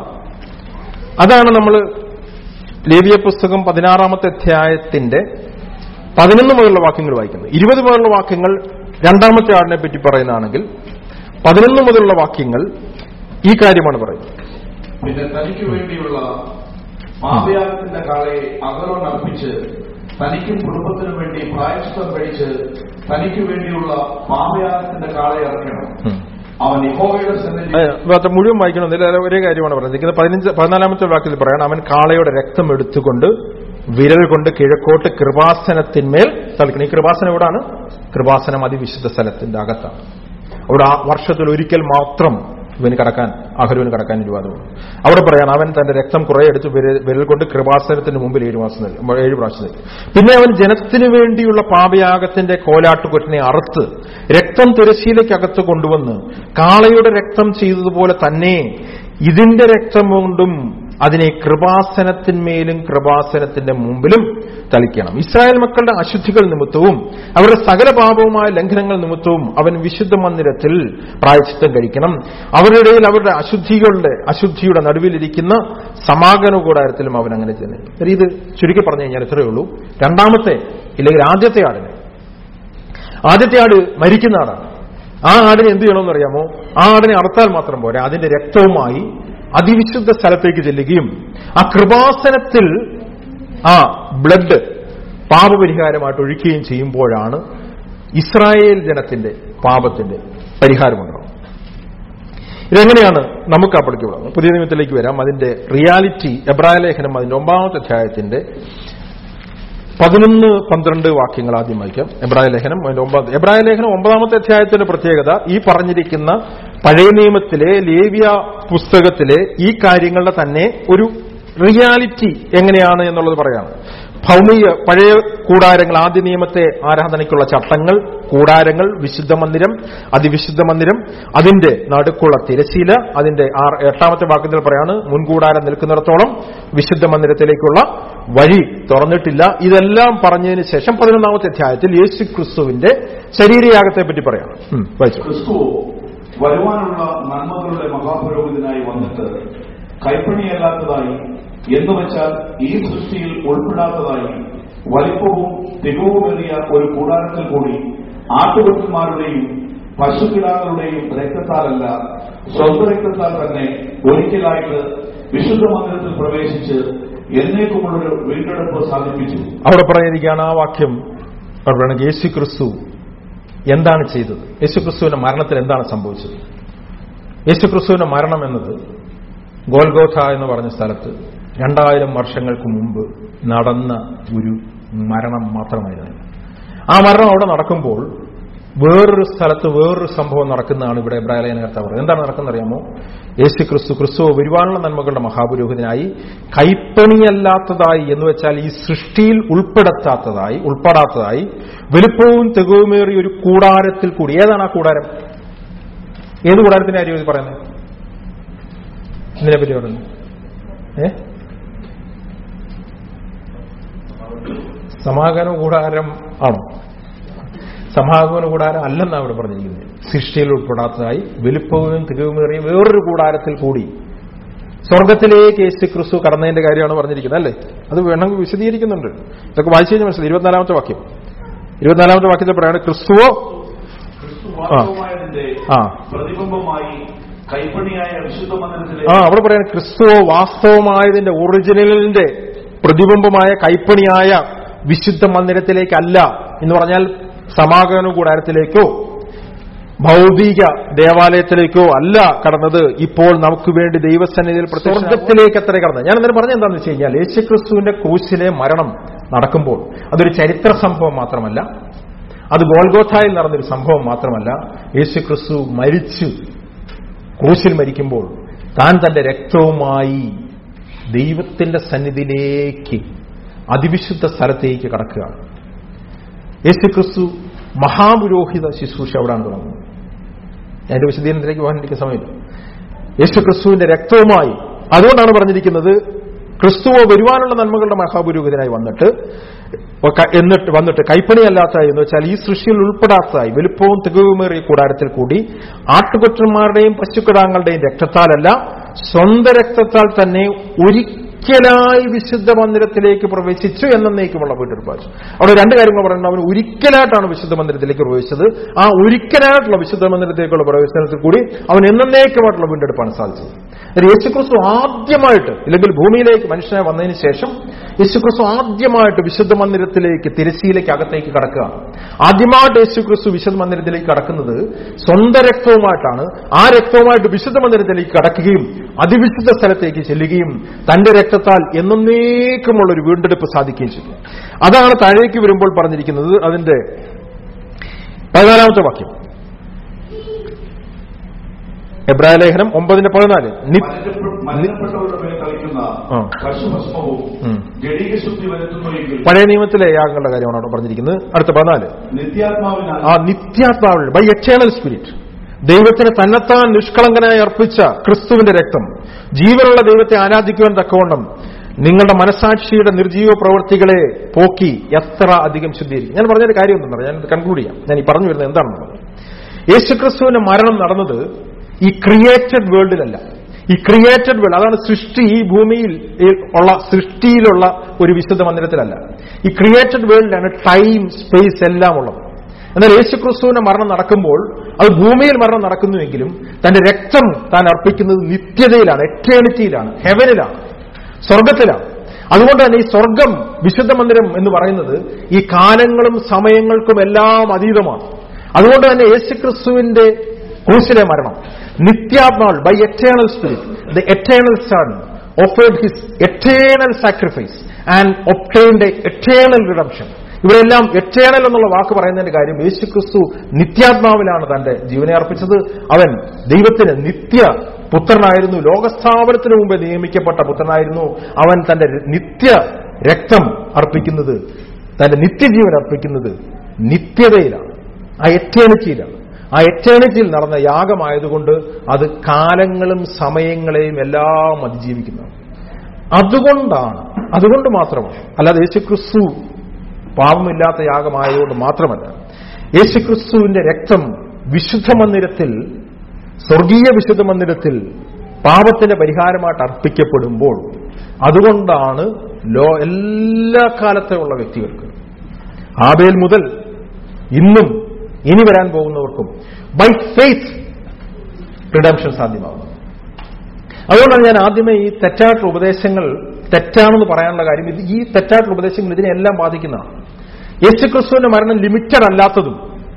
B: അതാണ് നമ്മൾ ലേവിയ പുസ്തകം പതിനാറാമത്തെ അധ്യായത്തിന്റെ പതിനൊന്ന് മുതലുള്ള വാക്യങ്ങൾ വായിക്കുന്നത് ഇരുപത് മുതലുള്ള വാക്യങ്ങൾ രണ്ടാമത്തെ ആടിനെ പറ്റി പറയുന്നതാണെങ്കിൽ പതിനൊന്ന് മുതലുള്ള വാക്യങ്ങൾ ഈ കാര്യമാണ് പറയുന്നത്
C: പിന്നെ തനിക്ക് വേണ്ടിയുള്ള പാപയാഗത്തിന്റെ കാളയെ അകലോൻ അർപ്പിച്ച് തനിക്കും കുടുംബത്തിനും വേണ്ടി പ്രായശ്ചിത്തം കഴിച്ച് തനിക്ക് വേണ്ടിയുള്ള പാപയാഗത്തിന്റെ കാളയെ ഇറക്കണം
B: ഉം.
C: അവൻ യഹോവയുടെ സന്നിധി
B: ഏ, ഭാഗത്ത് മുഴുവൻ വായിക്കണമെന്നില്ല അതിൽ ഒരേ കാര്യമാണ് പറഞ്ഞിരിക്കുന്നത് പതിനഞ്ച് പതിനാലാമത്തെ വാക്യത്തിൽ പറയണം അവൻ കാളയുടെ രക്തം എടുത്തുകൊണ്ട് വിരൽ കൊണ്ട് കിഴക്കോട്ട് കൃപാസനത്തിന്മേൽ തളിക്കണം ഈ കൃപാസനം എവിടാണ് കൃപാസനം അതിവിശുദ്ധ സ്ഥലത്തിന്റെ അകത്താണ് അവിടെ ആ വർഷത്തിൽ ഒരിക്കൽ മാത്രം ഇവന് കടക്കാൻ അഹരുവിന് കടക്കാൻ അനുവാദമുണ്ട് അവിടെ പറയാൻ അവൻ തന്റെ രക്തം കുറെ എടുത്ത് വിരൽ വിരൽ കൊണ്ട് കൃപാസനത്തിന് മുമ്പിൽ ഏഴ് മാസം നൽകും ഏഴ് പ്രാവശ്യം നൽകും പിന്നെ അവൻ ജനത്തിനു വേണ്ടിയുള്ള പാപയാഗത്തിന്റെ കോലാട്ടുകൊറ്റിനെ അറുത്ത് രക്തം തിരശ്ശീലയ്ക്കകത്ത് കൊണ്ടുവന്ന് കാളയുടെ രക്തം ചെയ്തതുപോലെ തന്നെ ഇതിന്റെ രക്തം കൊണ്ടും അതിനെ കൃപാസനത്തിന്മേലും കൃപാസനത്തിന്റെ മുമ്പിലും തളിക്കണം ഇസ്രായേൽ മക്കളുടെ അശുദ്ധികൾ നിമിത്തവും അവരുടെ സകല പാപവുമായ ലംഘനങ്ങൾ നിമിത്തവും അവൻ വിശുദ്ധ മന്ദിരത്തിൽ പ്രായച്ചിത്തം കഴിക്കണം അവരുടെ ഇടയിൽ അവരുടെ അശുദ്ധികളുടെ അശുദ്ധിയുടെ നടുവിലിരിക്കുന്ന സമാഗമ കൂടാരത്തിലും അവൻ അങ്ങനെ ചെയ്യുന്നത് ഇത് ചുരുക്കി പറഞ്ഞു കഴിഞ്ഞാൽ ഇത്രയേ ഉള്ളൂ രണ്ടാമത്തെ ഇല്ലെങ്കിൽ ആദ്യത്തെ ആടിനെ ആദ്യത്തെ ആട് മരിക്കുന്ന ആടാണ് ആ ആടിനെ എന്ത് ചെയ്യണമെന്ന് അറിയാമോ ആ ആടിനെ അറുത്താൽ മാത്രം പോരാ അതിന്റെ രക്തവുമായി അതിവിശുദ്ധ സ്ഥലത്തേക്ക് ചെല്ലുകയും ആ കൃപാസനത്തിൽ ആ ബ്ലഡ് പാപപരിഹാരമായിട്ട് ഒഴിക്കുകയും ചെയ്യുമ്പോഴാണ് ഇസ്രായേൽ ജനത്തിന്റെ പാപത്തിന്റെ പരിഹാരമുണ്ടാവും ഇതെങ്ങനെയാണ് നമുക്ക് അപ്പോഴേക്ക് വിടാം പുതിയ നിയമത്തിലേക്ക് വരാം അതിന്റെ റിയാലിറ്റി എബ്രായ ലേഖനം അതിന്റെ ഒമ്പതാമത്തെ അധ്യായത്തിന്റെ പതിനൊന്ന് പന്ത്രണ്ട് വാക്യങ്ങൾ ആദ്യം വായിക്കാം എബ്രായ ലേഖനം അതിന്റെ ഒമ്പത് എബ്രായ ലേഖനം ഒമ്പതാമത്തെ അധ്യായത്തിന്റെ പ്രത്യേകത ഈ പറഞ്ഞിരിക്കുന്ന പഴയ നിയമത്തിലെ ലേവ്യ പുസ്തകത്തിലെ ഈ കാര്യങ്ങളുടെ തന്നെ ഒരു റിയാലിറ്റി എങ്ങനെയാണ് എന്നുള്ളത് പറയാണ് ഭൗമിക പഴയ കൂടാരങ്ങൾ ആദ്യ നിയമത്തെ ആരാധനയ്ക്കുള്ള ചട്ടങ്ങൾ കൂടാരങ്ങൾ വിശുദ്ധ മന്ദിരം അതിവിശുദ്ധ മന്ദിരം അതിന്റെ നടുക്കുള്ള തിരശീല അതിന്റെ ആറ് എട്ടാമത്തെ വാക്യത്തിൽ പറയാണ് മുൻകൂടാരം നിൽക്കുന്നിടത്തോളം വിശുദ്ധ മന്ദിരത്തിലേക്കുള്ള വഴി തുറന്നിട്ടില്ല ഇതെല്ലാം പറഞ്ഞതിന് ശേഷം പതിനൊന്നാമത്തെ അധ്യായത്തിൽ യേശു ക്രിസ്തുവിന്റെ ശരീരയാഗത്തെ പറ്റി പറയാണ് ഉം, വായിച്ചു
C: ക്രിസ്തു വരുവാനുള്ള നന്മകളുടെ മഹാപുരോഹിതനായി വന്നിട്ട് കൈപ്പണിയല്ലാത്തതായി എന്ന് വെച്ചാൽ ഈ സൃഷ്ടിയിൽ ഉൾപ്പെടാത്തതായി വലിപ്പവും തികവുമേറിയ ഒരു കൂടാരത്തിൽ കൂടി ആട്ടുകൊറ്റന്മാരുടെയും പശുക്കിടാക്കളുടെയും രക്തത്താലല്ല സ്വന്തം രക്തത്താൽ തന്നെ ഒരിക്കലായിട്ട് വിശുദ്ധ മന്ദിരത്തിൽ പ്രവേശിച്ച് എന്നേക്കുമുള്ളൊരു വീണ്ടെടുപ്പ് സാധിപ്പിച്ചു
B: അവിടെ പറഞ്ഞിരിക്കുകയാണ് ആ വാക്യം അവിടെ പറയുന്നത് യേശു ക്രിസ്തു എന്താണ് ചെയ്തത് യേശു ക്രിസ്തുവിന്റെ മരണത്തിൽ എന്താണ് സംഭവിച്ചത് യേശു ക്രിസ്തുവിന്റെ മരണം എന്നത് ഗോൽഗോഥ എന്ന് പറഞ്ഞ സ്ഥലത്ത് രണ്ടായിരം വർഷങ്ങൾക്ക് മുമ്പ് നടന്ന ഒരു മരണം മാത്രമായിരുന്നു ആ മരണം അവിടെ നടക്കുമ്പോൾ വേറൊരു സ്ഥലത്ത് വേറൊരു സംഭവം നടക്കുന്നതാണ് ഇവിടെ ഇബ്രാഹിലേനകത്ത് പറയുന്നത് എന്താണ് നടക്കുന്നത് അറിയാമോ യേശു ക്രിസ്തു ക്രിസ്തു വരുവാനുള്ള നന്മകളുടെ മഹാപുരോഹിതനായി കൈപ്പണിയല്ലാത്തതായി എന്ന് വെച്ചാൽ ഈ സൃഷ്ടിയിൽ ഉൾപ്പെടുത്താത്തതായി ഉൾപ്പെടാത്തതായി വലുപ്പവും തെകുവുമേറിയ ഒരു കൂടാരത്തിൽ കൂടി ഏതാണ് ആ കൂടാരം ഏത് കൂടാരത്തിന്റെ കാര്യം ഇത് പറയുന്നത് ഇതിനെ പറ്റി പറയുന്നു ഏ സമാഗമന കൂടാരം ആണോ സമാഗമന കൂടാരം അല്ലെന്നാണ് അവിടെ പറഞ്ഞിരിക്കുന്നത് സൃഷ്ടിയിൽ ഉൾപ്പെടാത്തതായി വലുപ്പവും തികവുമേറിയ വേറൊരു കൂടാരത്തിൽ കൂടി സ്വർഗത്തിലേക്ക് യേശു ക്രിസ്തു കടന്നതിന്റെ കാര്യമാണ് പറഞ്ഞിരിക്കുന്നത് അല്ലേ അത് വേണമെങ്കിൽ വിശദീകരിക്കുന്നുണ്ട് ഇതൊക്കെ വായിച്ചു കഴിഞ്ഞാൽ മനസ്സിലായി ഇരുപത്തിനാലാമത്തെ വാക്യം ഇരുപത്തിനാലാമത്തെ വാക്യത്തിൽ പറയാണ് ക്രിസ്തുവോ
C: ക്രിസ്തു വാസ്തവമായതിന്റെ
B: ആ
C: പ്രതിബിംബമായി കൈപ്പണിയായ വിശുദ്ധ മന്ദിരത്തിലെ
B: ആ അവിടെ പറയാണ് ക്രിസ്തുവോ വാസ്തവമായതിന്റെ ഒറിജിനലിന്റെ പ്രതിബിംബമായ കൈപ്പണിയായ വിശുദ്ധ മന്ദിരത്തിലേക്കല്ല എന്ന് പറഞ്ഞാൽ സമാഗമന കൂടാരത്തിലേക്കോ ഭൗതിക ദേവാലയത്തിലേക്കോ അല്ല കടന്നത് ഇപ്പോൾ നമുക്ക് വേണ്ടി ദൈവസന്നിധിയിൽ സ്വർഗത്തിലേക്ക് അത്ര കടന്നത് ഞാൻ അന്നേരം പറഞ്ഞ എന്താണെന്ന് വെച്ച് കഴിഞ്ഞാൽ യേശുക്രിസ്തുവിന്റെ ക്രൂശിലെ മരണം നടക്കുമ്പോൾ അതൊരു ചരിത്ര സംഭവം മാത്രമല്ല അത് ഗോൽഗോഥായിൽ നടന്നൊരു സംഭവം മാത്രമല്ല യേശുക്രിസ്തു മരിച്ചു ക്രൂശിൽ മരിക്കുമ്പോൾ താൻ തന്റെ രക്തവുമായി ദൈവത്തിന്റെ സന്നിധിയിലേക്ക് അതിവിശുദ്ധ സ്ഥലത്തേക്ക് കടക്കുകയാണ് യേശുക്രിസ്തു മഹാപുരോഹിത ശുശ്രൂഷ അവിടെയാണ് തുടങ്ങുന്നത് അതിന്റെ വിശദീകരണത്തിലേക്ക് പോകാൻ എനിക്ക് സമയമില്ല യേശുക്രിസ്തുവിന്റെ രക്തവുമായി അതുകൊണ്ടാണ് പറഞ്ഞിരിക്കുന്നത് ക്രിസ്തുവോ വരുവാനുള്ള നന്മകളുടെ മഹാപുരോഹിതനായി വന്നിട്ട് ക- എന്നിട്ട് വന്നിട്ട് കൈപ്പണിയല്ലാത്ത എന്ന് വെച്ചാൽ ഈ സൃഷ്ടിയിൽ ഉൾപ്പെടാത്തതായി വലുപ്പവും തികവുമേറിയ കൂടാരത്തിൽ കൂടി ആട്ടുകൊറ്റന്മാരുടെയും പശുക്കിടാങ്ങളുടെയും രക്തത്താലല്ല സ്വന്തം രക്തത്താൽ തന്നെ ഒരിക്കലായി വിശുദ്ധ മന്ദിരത്തിലേക്ക് പ്രവേശിച്ചു എന്നേക്കുമുള്ള വീണ്ടെടുപ്പാച്ചു അവിടെ രണ്ട് കാര്യങ്ങൾ പറയുന്നത് അവൻ ഒരിക്കലായിട്ടാണ് വിശുദ്ധ മന്ദിരത്തിലേക്ക് പ്രവേശിച്ചത് ആ ഒരിക്കലായിട്ടുള്ള വിശുദ്ധ മന്ദിരത്തിലേക്കുള്ള പ്രവേശനത്തിൽ കൂടി അവൻ എന്നേക്കുമായിട്ടുള്ള വീണ്ടെടുപ്പാണ് സാധിച്ചത് അതായത് യേശുക്രിസ്തു ആദ്യമായിട്ട് ഇല്ലെങ്കിൽ ഭൂമിയിലേക്ക് മനുഷ്യനെ വന്നതിന് ശേഷം യേശുക്രിസ്തു ആദ്യമായിട്ട് വിശുദ്ധ മന്ദിരത്തിലേക്ക് തിരശ്ശീലേക്ക് അകത്തേക്ക് കടക്കുകയാണ് ആദ്യമായിട്ട് യേശുക്രിസ്തു വിശുദ്ധ മന്ദിരത്തിലേക്ക് കടക്കുന്നത് സ്വന്തം രക്തവുമായിട്ടാണ് ആ രക്തവുമായിട്ട് വിശുദ്ധ മന്ദിരത്തിലേക്ക് കടക്കുകയും അതിവിശുദ്ധ സ്ഥലത്തേക്ക് ചെല്ലുകയും തന്റെ രക്തത്താൽ എന്നേക്കുമുള്ള ഒരു വീണ്ടെടുപ്പ് സാധിക്കുകയും ചെയ്തു അതാണ് താഴേക്ക് വരുമ്പോൾ പറഞ്ഞിരിക്കുന്നത് അതിന്റെ പതിനാലാമത്തെ വാക്യം എബ്രായ ലേഖനം ഒമ്പതിന്റെ പതിനാല് നി-
C: മലിനപ്പെ- മലിനപ്പെട്ടവരുടെ മേൽ കളിക്കുന്ന
B: ആ.
C: കശുഭസ്മവും
B: ഉം.
C: ജടീക ശുദ്ധി വരുത്തുന്നുവെങ്കിൽ
B: പഴയ നിയമത്തിലെ യാഗങ്ങളുടെ കാര്യമാണ് അവിടെ പറഞ്ഞിരിക്കുന്നത് അടുത്ത പതിനാല്
C: നിത്യാത്മാവിനാൽ
B: ആ നിത്യാത്മാവിൽ ബൈ എറ്റേണൽ സ്പിരിറ്റ് ദൈവത്തിന് തന്നെത്താൻ നിഷ്കളങ്കനായി അർപ്പിച്ച ക്രിസ്തുവിന്റെ രക്തം ജീവനുള്ള ദൈവത്തെ ആരാധിക്കുവാൻ തക്കവണ്ണം നിങ്ങളുടെ മനസാക്ഷിയുടെ നിർജീവ പ്രവൃത്തികളെ പോക്കി എത്ര അധികം ശുദ്ധീകരിക്കും ഞാൻ പറഞ്ഞൊരു കാര്യം എന്തെന്ന് ഞാൻ കൺക്ലൂഡ് ചെയ്യാം ഞാൻ ഈ പറഞ്ഞു വരുന്നത് എന്താണെന്നുള്ളത് യേശുക്രിസ്തുവിന്റെ മരണം നടന്നത് ഈ ക്രിയേറ്റഡ് വേൾഡിലല്ല ഈ ക്രിയേറ്റഡ് വേൾഡ് അതാണ് സൃഷ്ടി ഈ ഭൂമിയിൽ ഈ ഉള്ള സൃഷ്ടിയിലുള്ള ഒരു വിശുദ്ധ മന്ദിരത്തിലല്ല ഈ ക്രിയേറ്റഡ് വേൾഡിലാണ് ടൈം സ്പേസ് എല്ലാം ഉള്ളത് എന്നാൽ യേശുക്രിസ്തുവിന്റെ മരണം നടക്കുമ്പോൾ അത് ഭൂമിയിൽ മരണം നടക്കുന്നുവെങ്കിലും തന്റെ രക്തം താൻ അർപ്പിക്കുന്നത് നിത്യതയിലാണ് എറ്റേണിറ്റിയിലാണ് ഹെവനിലാണ് സ്വർഗത്തിലാണ് അതുകൊണ്ട് തന്നെ ഈ സ്വർഗം വിശുദ്ധ മന്ദിരം എന്ന് പറയുന്നത് ഈ കാലങ്ങളും സമയങ്ങൾക്കും എല്ലാം അതീതമാണ് അതുകൊണ്ട് തന്നെ യേശുക്രിസ്തുവിന്റെ ക്രൂശിലെ മരണം നിത്യാത്മാൾ by eternal spirit the eternal son offered his eternal sacrifice and obtained a eternal redemption ഇവരെല്ലാം എറ്റേണൽ എന്നുള്ള വാക്ക് പറയുന്നതിന്റെ കാര്യം യേശുക്രിസ്തു നിത്യാത്മാവിലാണ് തന്റെ ജീവനെ അർപ്പിച്ചത് അവൻ ദൈവത്തിന് നിത്യ പുത്രനായിരുന്നു ലോകസ്ഥാപനത്തിന് മുമ്പേ നിയമിക്കപ്പെട്ട പുത്രനായിരുന്നു അവൻ തന്റെ നിത്യ രക്തം അർപ്പിക്കുന്നത് തന്റെ നിത്യജീവൻ അർപ്പിക്കുന്നത് നിത്യതയിലാണ് ആ എറ്റേണിറ്റിയിലാണ് ആ എറ്റേണിറ്റിയിൽ നടന്ന യാഗമായതുകൊണ്ട് അത് കാലങ്ങളും സമയങ്ങളെയും എല്ലാം അതിജീവിക്കുന്നതാണ് അതുകൊണ്ടാണ് അതുകൊണ്ട് മാത്രമാണ് അല്ലാതെ യേശുക്രിസ്തു പാപമില്ലാത്ത യാഗമായതുകൊണ്ട് മാത്രമല്ല യേശുക്രിസ്തുവിന്റെ രക്തം വിശുദ്ധ മന്ദിരത്തിൽ സ്വർഗീയ വിശുദ്ധ മന്ദിരത്തിൽ പാപത്തിന്റെ പരിഹാരമായിട്ട് അർപ്പിക്കപ്പെടുമ്പോൾ അതുകൊണ്ടാണ് ലോ എല്ലാ കാലത്തെയുള്ള വ്യക്തികൾക്ക് ആബേൽ മുതൽ ഇന്നും ഇനി വരാൻ പോകുന്നവർക്കും ബൈ ഫെയ്ത്ത് റിഡംഷൻ സാധ്യമാകുന്നു അതുകൊണ്ടാണ് ഞാൻ ആദ്യമേ ഈ തെറ്റായിട്ടുള്ള ഉപദേശങ്ങൾ തെറ്റാണെന്ന് പറയാനുള്ള കാര്യം ഇത് ഈ തെറ്റായിട്ടുള്ള ഉപദേശങ്ങൾ ഇതിനെല്ലാം ബാധിക്കുന്നതാണ് യേശുക്രിസ്തുവിന്റെ മരണം ലിമിറ്റഡ് അല്ലാത്തതും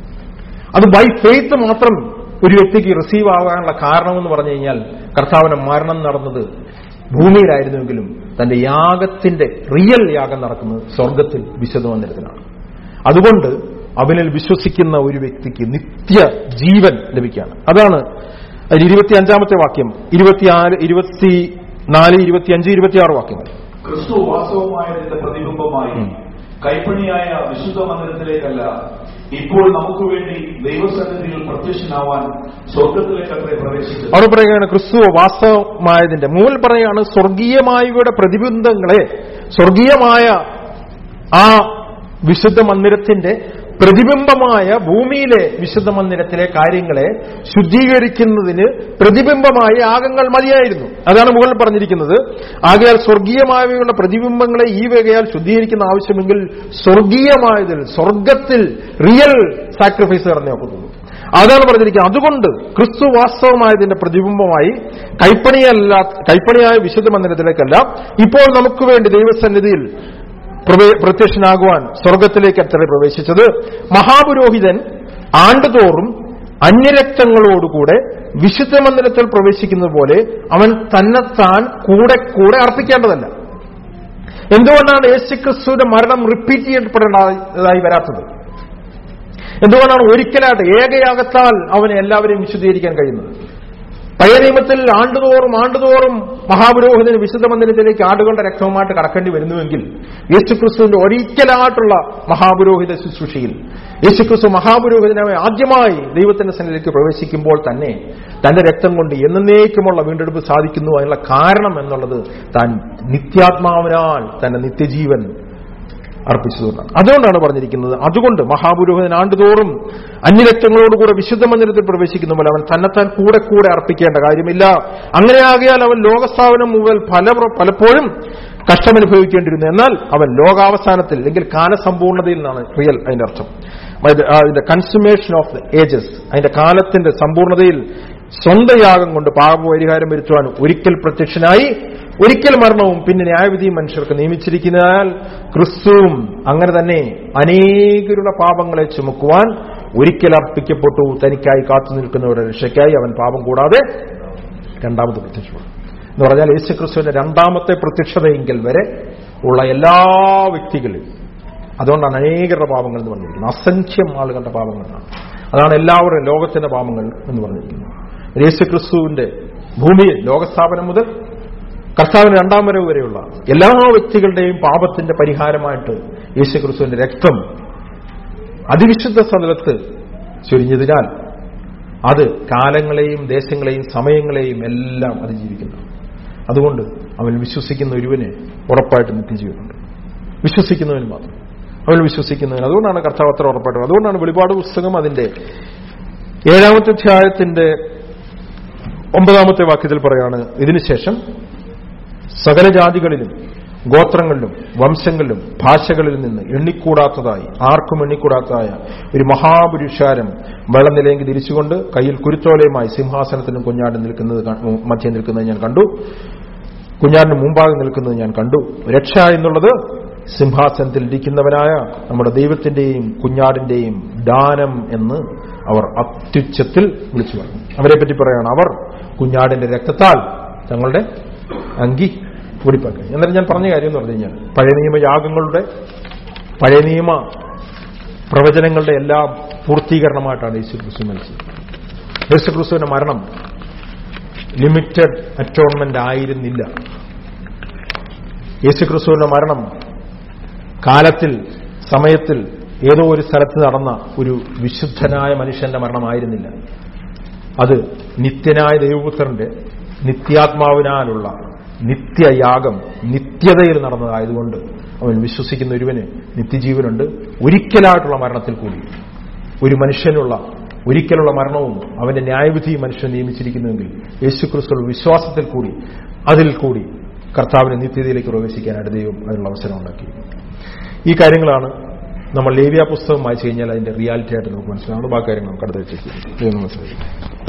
B: അത് ബൈ ഫെയ്ത്ത് മാത്രം ഒരു വ്യക്തിക്ക് റിസീവ് ആകാനുള്ള കാരണമെന്ന് പറഞ്ഞു കഴിഞ്ഞാൽ കർത്താവിന്റെ മരണം നടന്നത് ഭൂമിയിലായിരുന്നുവെങ്കിലും തന്റെ യാഗത്തിന്റെ റിയൽ യാഗം നടക്കുന്നത് സ്വർഗത്തിൽ വിശുദ്ധ മന്ദിരത്തിലാണ് അതുകൊണ്ട് അവനിൽ വിശ്വസിക്കുന്ന ഒരു വ്യക്തിക്ക് നിത്യ ജീവൻ ലഭിക്കുകയാണ് അതാണ് അതിൽ ഇരുപത്തി അഞ്ചാമത്തെ വാക്യം ഇരുപത്തിയാറ് ഇരുപത്തി നാല് ഇരുപത്തിയഞ്ച് ഇരുപത്തിയാറ് വാക്യങ്ങൾ
C: ക്രിസ്തു വാസ്തവമായതിന്റെ പ്രതിബിംബമായി കൈപ്പണിയായ വിശുദ്ധ മന്ദിരത്തിലേക്കല്ല ഇപ്പോൾ നമുക്ക് വേണ്ടി ദൈവസന്നിധിയിൽ പ്രത്യക്ഷനാവാൻ സ്വർഗത്തിലേക്കത്രേ പ്രവേശിച്ചത്
B: അവർ പറയുകയാണ് ക്രിസ്തു വാസ്തവമായതിന്റെ മുകൾ പറയുകയാണ് സ്വർഗീയമായവയുടെ പ്രതിബിംബങ്ങളെ സ്വർഗീയമായ ആ വിശുദ്ധ മന്ദിരത്തിന്റെ പ്രതിബിംബമായ ഭൂമിയിലെ വിശുദ്ധ മന്ദിരത്തിലെ കാര്യങ്ങളെ ശുദ്ധീകരിക്കുന്നതിന് പ്രതിബിംബമായ യാഗങ്ങൾ മതിയായിരുന്നു അതാണ് മുകളിൽ പറഞ്ഞിരിക്കുന്നത് ആകയാൽ സ്വർഗീയമായവയുള്ള പ്രതിബിംബങ്ങളെ ഈ വകയാൽ ശുദ്ധീകരിക്കുന്ന ആവശ്യമെങ്കിൽ സ്വർഗീയമായതിൽ സ്വർഗത്തിൽ റിയൽ സാക്രിഫൈസ് പറഞ്ഞു നോക്കുന്നത് അതാണ് പറഞ്ഞിരിക്കുന്നത് അതുകൊണ്ട് ക്രിസ്തു വാസ്തവമായതിന്റെ പ്രതിബിംബമായി കൈപ്പണിയല്ല കൈപ്പണിയായ വിശുദ്ധ മന്ദിരത്തിലേക്കല്ല ഇപ്പോൾ നമുക്ക് വേണ്ടി ദൈവസന്നിധിയിൽ പ്രവേ- പ്രത്യക്ഷനാകുവാൻ സ്വർഗത്തിലേക്ക് അത്ര പ്രവേശിച്ചത് മഹാപുരോഹിതൻ ആണ്ടുതോറും അന്യരക്തങ്ങളോടുകൂടെ വിശുദ്ധ മന്ദിരത്തിൽ പ്രവേശിക്കുന്നത് പോലെ അവൻ തന്നെത്താൻ കൂടെ കൂടെ അർപ്പിക്കേണ്ടതല്ല എന്തുകൊണ്ടാണ് യേശുക്രിസ്തുവിന്റെ മരണം റിപ്പീറ്റ് ചെയ്യപ്പെടേണ്ടതായി വരാത്തത് എന്തുകൊണ്ടാണ് ഒരിക്കലായിട്ട് ഏകയാകത്താൽ അവനെ എല്ലാവരെയും വിശുദ്ധീകരിക്കാൻ കഴിയുന്നത് പഴയ നിയമത്തിൽ ആണ്ടുതോറും ആണ്ടുതോറും മഹാപുരോഹിതന് വിശുദ്ധ മന്ദിരത്തിലേക്ക് ആടുകളുടെ രക്തവുമായിട്ട് കടക്കേണ്ടി വരുന്നുവെങ്കിൽ യേശുക്രിസ്തുവിന്റെ ഒരിക്കലായിട്ടുള്ള മഹാപുരോഹിത ശുശ്രൂഷയിൽ യേശുക്രിസ്തു മഹാപുരോഹിതനായി ആദ്യമായി ദൈവത്തിന്റെ സന്നിധിയിലേക്ക് പ്രവേശിക്കുമ്പോൾ തന്നെ തന്റെ രക്തം കൊണ്ട് എന്നേക്കുമുള്ള വീണ്ടെടുപ്പ് സാധിക്കുന്നു അതിനുള്ള കാരണം എന്നുള്ളത് താൻ നിത്യാത്മാവിനാൽ തന്റെ നിത്യജീവൻ അർപ്പിച്ചതുകൊണ്ടാണ് അതുകൊണ്ടാണ് പറഞ്ഞിരിക്കുന്നത് അതുകൊണ്ട് മഹാപുരോഹിതൻ ആണ്ടുതോറും അന്യരക്തങ്ങളോടുകൂടെ വിശുദ്ധ മന്ദിരത്തിൽ പ്രവേശിക്കുന്ന പോലെ അവൻ തന്നെത്താൻ കൂടെ കൂടെ അർപ്പിക്കേണ്ട കാര്യമില്ല അങ്ങനെയാകിയാൽ അവൻ ലോകസ്ഥാപനം മുതൽ പല പലപ്പോഴും കഷ്ടമനുഭവിക്കേണ്ടിയിരുന്നു എന്നാൽ അവൻ ലോകാവസാനത്തിൽ അല്ലെങ്കിൽ കാലസമ്പൂർണതയിൽ നിന്നാണ് റിയൽ അതിന്റെ അർത്ഥം അതിന്റെ കൺസുമേഷൻ ഓഫ് ദ ഏജസ് അതിന്റെ കാലത്തിന്റെ സമ്പൂർണതയിൽ സ്വന്തം യാഗം കൊണ്ട് പാപപരിഹാരം വരുത്തുവാൻ ഒരിക്കൽ പ്രത്യക്ഷനായി ഒരിക്കൽ മരണവും പിന്നെ ന്യായവിധിയും മനുഷ്യർക്ക് നിയമിച്ചിരിക്കുന്നതിനാൽ ക്രിസ്തുവും അങ്ങനെ തന്നെ അനേകരുടെ പാപങ്ങളെ ചുമക്കുവാൻ ഒരിക്കൽ അർപ്പിക്കപ്പെട്ടു തനിക്കായി കാത്തു നിൽക്കുന്നവരുടെ രക്ഷയ്ക്കായി അവൻ പാപം കൂടാതെ രണ്ടാമത് പ്രത്യക്ഷപ്പെടും എന്ന് പറഞ്ഞാൽ യേശു ക്രിസ്തുവിന്റെ രണ്ടാമത്തെ പ്രത്യക്ഷതയെങ്കിൽ വരെ ഉള്ള എല്ലാ വ്യക്തികളും അതുകൊണ്ടാണ് അനേകരുടെ പാപങ്ങൾ എന്ന് പറഞ്ഞിരിക്കുന്നത് അസംഖ്യം ആളുകളുടെ പാപങ്ങളാണ് അതാണ് എല്ലാവരുടെയും ലോകത്തിന്റെ പാപങ്ങൾ എന്ന് പറഞ്ഞിരിക്കുന്നത് യേശു ക്രിസ്തുവിന്റെ ഭൂമിയിൽ ലോകസ്ഥാപനം മുതൽ കർത്താവിന് രണ്ടാം വരവ് വരെയുള്ള എല്ലാ വ്യക്തികളുടെയും പാപത്തിന്റെ പരിഹാരമായിട്ട് യേശു ക്രിസ്തുവിന്റെ രക്തം അതിവിശുദ്ധ സ്ഥലത്ത് ചൊരിഞ്ഞതിനാൽ അത് കാലങ്ങളെയും ദേശങ്ങളെയും സമയങ്ങളെയും എല്ലാം അതിജീവിക്കുന്നു അതുകൊണ്ട് അവൻ വിശ്വസിക്കുന്ന ഒരുവന് ഉറപ്പായിട്ട് നിത്യജീവനുണ്ട് വിശ്വസിക്കുന്നവന് മാത്രം അവൻ വിശ്വസിക്കുന്നവന് അതുകൊണ്ടാണ് കർത്താവ് അത്ര ഉറപ്പായിട്ട് അതുകൊണ്ടാണ് വെളിപാട് പുസ്തകം അതിന്റെ ഏഴാമത്തെ അധ്യായത്തിന്റെ ഒമ്പതാമത്തെ വാക്യത്തിൽ പറയാണ് ഇതിനുശേഷം സകല ജാതികളിലും ഗോത്രങ്ങളിലും വംശങ്ങളിലും ഭാഷകളിലും നിന്ന് എണ്ണിക്കൂടാത്തതായി ആർക്കും എണ്ണിക്കൂടാത്തതായ ഒരു മഹാപുരുഷാരം വെള്ളനിലയെങ്കിൽ തിരിച്ചുകൊണ്ട് കയ്യിൽ കുരുത്തോലയുമായി സിംഹാസനത്തിനും കുഞ്ഞാടും നിൽക്കുന്നത് മധ്യം നിൽക്കുന്നത് ഞാൻ കണ്ടു കുഞ്ഞാടിന് മുമ്പാകെ നിൽക്കുന്നത് ഞാൻ കണ്ടു രക്ഷ എന്നുള്ളത് സിംഹാസനത്തിൽ ഇരിക്കുന്നവനായ നമ്മുടെ ദൈവത്തിന്റെയും കുഞ്ഞാടിന്റെയും ദാനം എന്ന് അവർ അത്യുച്ചത്തിൽ വിളിച്ചു പറഞ്ഞു അവരെ പറ്റി പറയാണ് അവർ കുഞ്ഞാടിന്റെ രക്തത്താൽ തങ്ങളുടെ അങ്കി പൊടിപ്പാക്കി എന്നാലും ഞാൻ പറഞ്ഞ കാര്യം എന്ന് പറഞ്ഞു കഴിഞ്ഞാൽ പഴയ നിയമ യാഗങ്ങളുടെ പഴയ നിയമ പ്രവചനങ്ങളുടെ എല്ലാം പൂർത്തീകരണമായിട്ടാണ് യേശു ക്രിസ്തു മരിച്ചത് യേശു ക്രിസ്തുവിന്റെ മരണം ലിമിറ്റഡ് അറ്റോൺമെന്റ് ആയിരുന്നില്ല യേശു ക്രിസ്തുവിന്റെ മരണം കാലത്തിൽ സമയത്തിൽ ഏതോ ഒരു സ്ഥലത്ത് നടന്ന ഒരു വിശുദ്ധനായ മനുഷ്യന്റെ മരണമായിരുന്നില്ല അത് നിത്യനായ ദൈവപുത്രന്റെ നിത്യാത്മാവിനാലുള്ള നിത്യയാഗം നിത്യതയിൽ നടന്നതായതുകൊണ്ട് അവൻ വിശ്വസിക്കുന്ന ഒരുവന് നിത്യജീവനുണ്ട് ഒരിക്കലായിട്ടുള്ള മരണത്തിൽ കൂടി ഒരു മനുഷ്യനുള്ള ഒരിക്കലുള്ള മരണവും അവന്റെ ന്യായവിധി മനുഷ്യൻ നിയമിച്ചിരിക്കുന്നുവെങ്കിൽ യേശുക്രിസ്തു വിശ്വാസത്തിൽ കൂടി അതിൽ കൂടി കർത്താവിന് നിത്യതയിലേക്ക് പ്രവേശിക്കാനായിട്ട് ദൈവം അതിനുള്ള അവസരം ഉണ്ടാക്കി ഈ കാര്യങ്ങളാണ് നമ്മൾ ലേവ്യ പുസ്തകം വായിച്ചു കഴിഞ്ഞാൽ അതിന്റെ റിയാലിറ്റി ആയിട്ട് നമുക്ക് മനസ്സിലാവുന്നത് ബാക്കി കാര്യങ്ങൾ നമുക്ക് അടുത്ത വെച്ചേക്കും ദൈവം മനസ്സിലാക്കി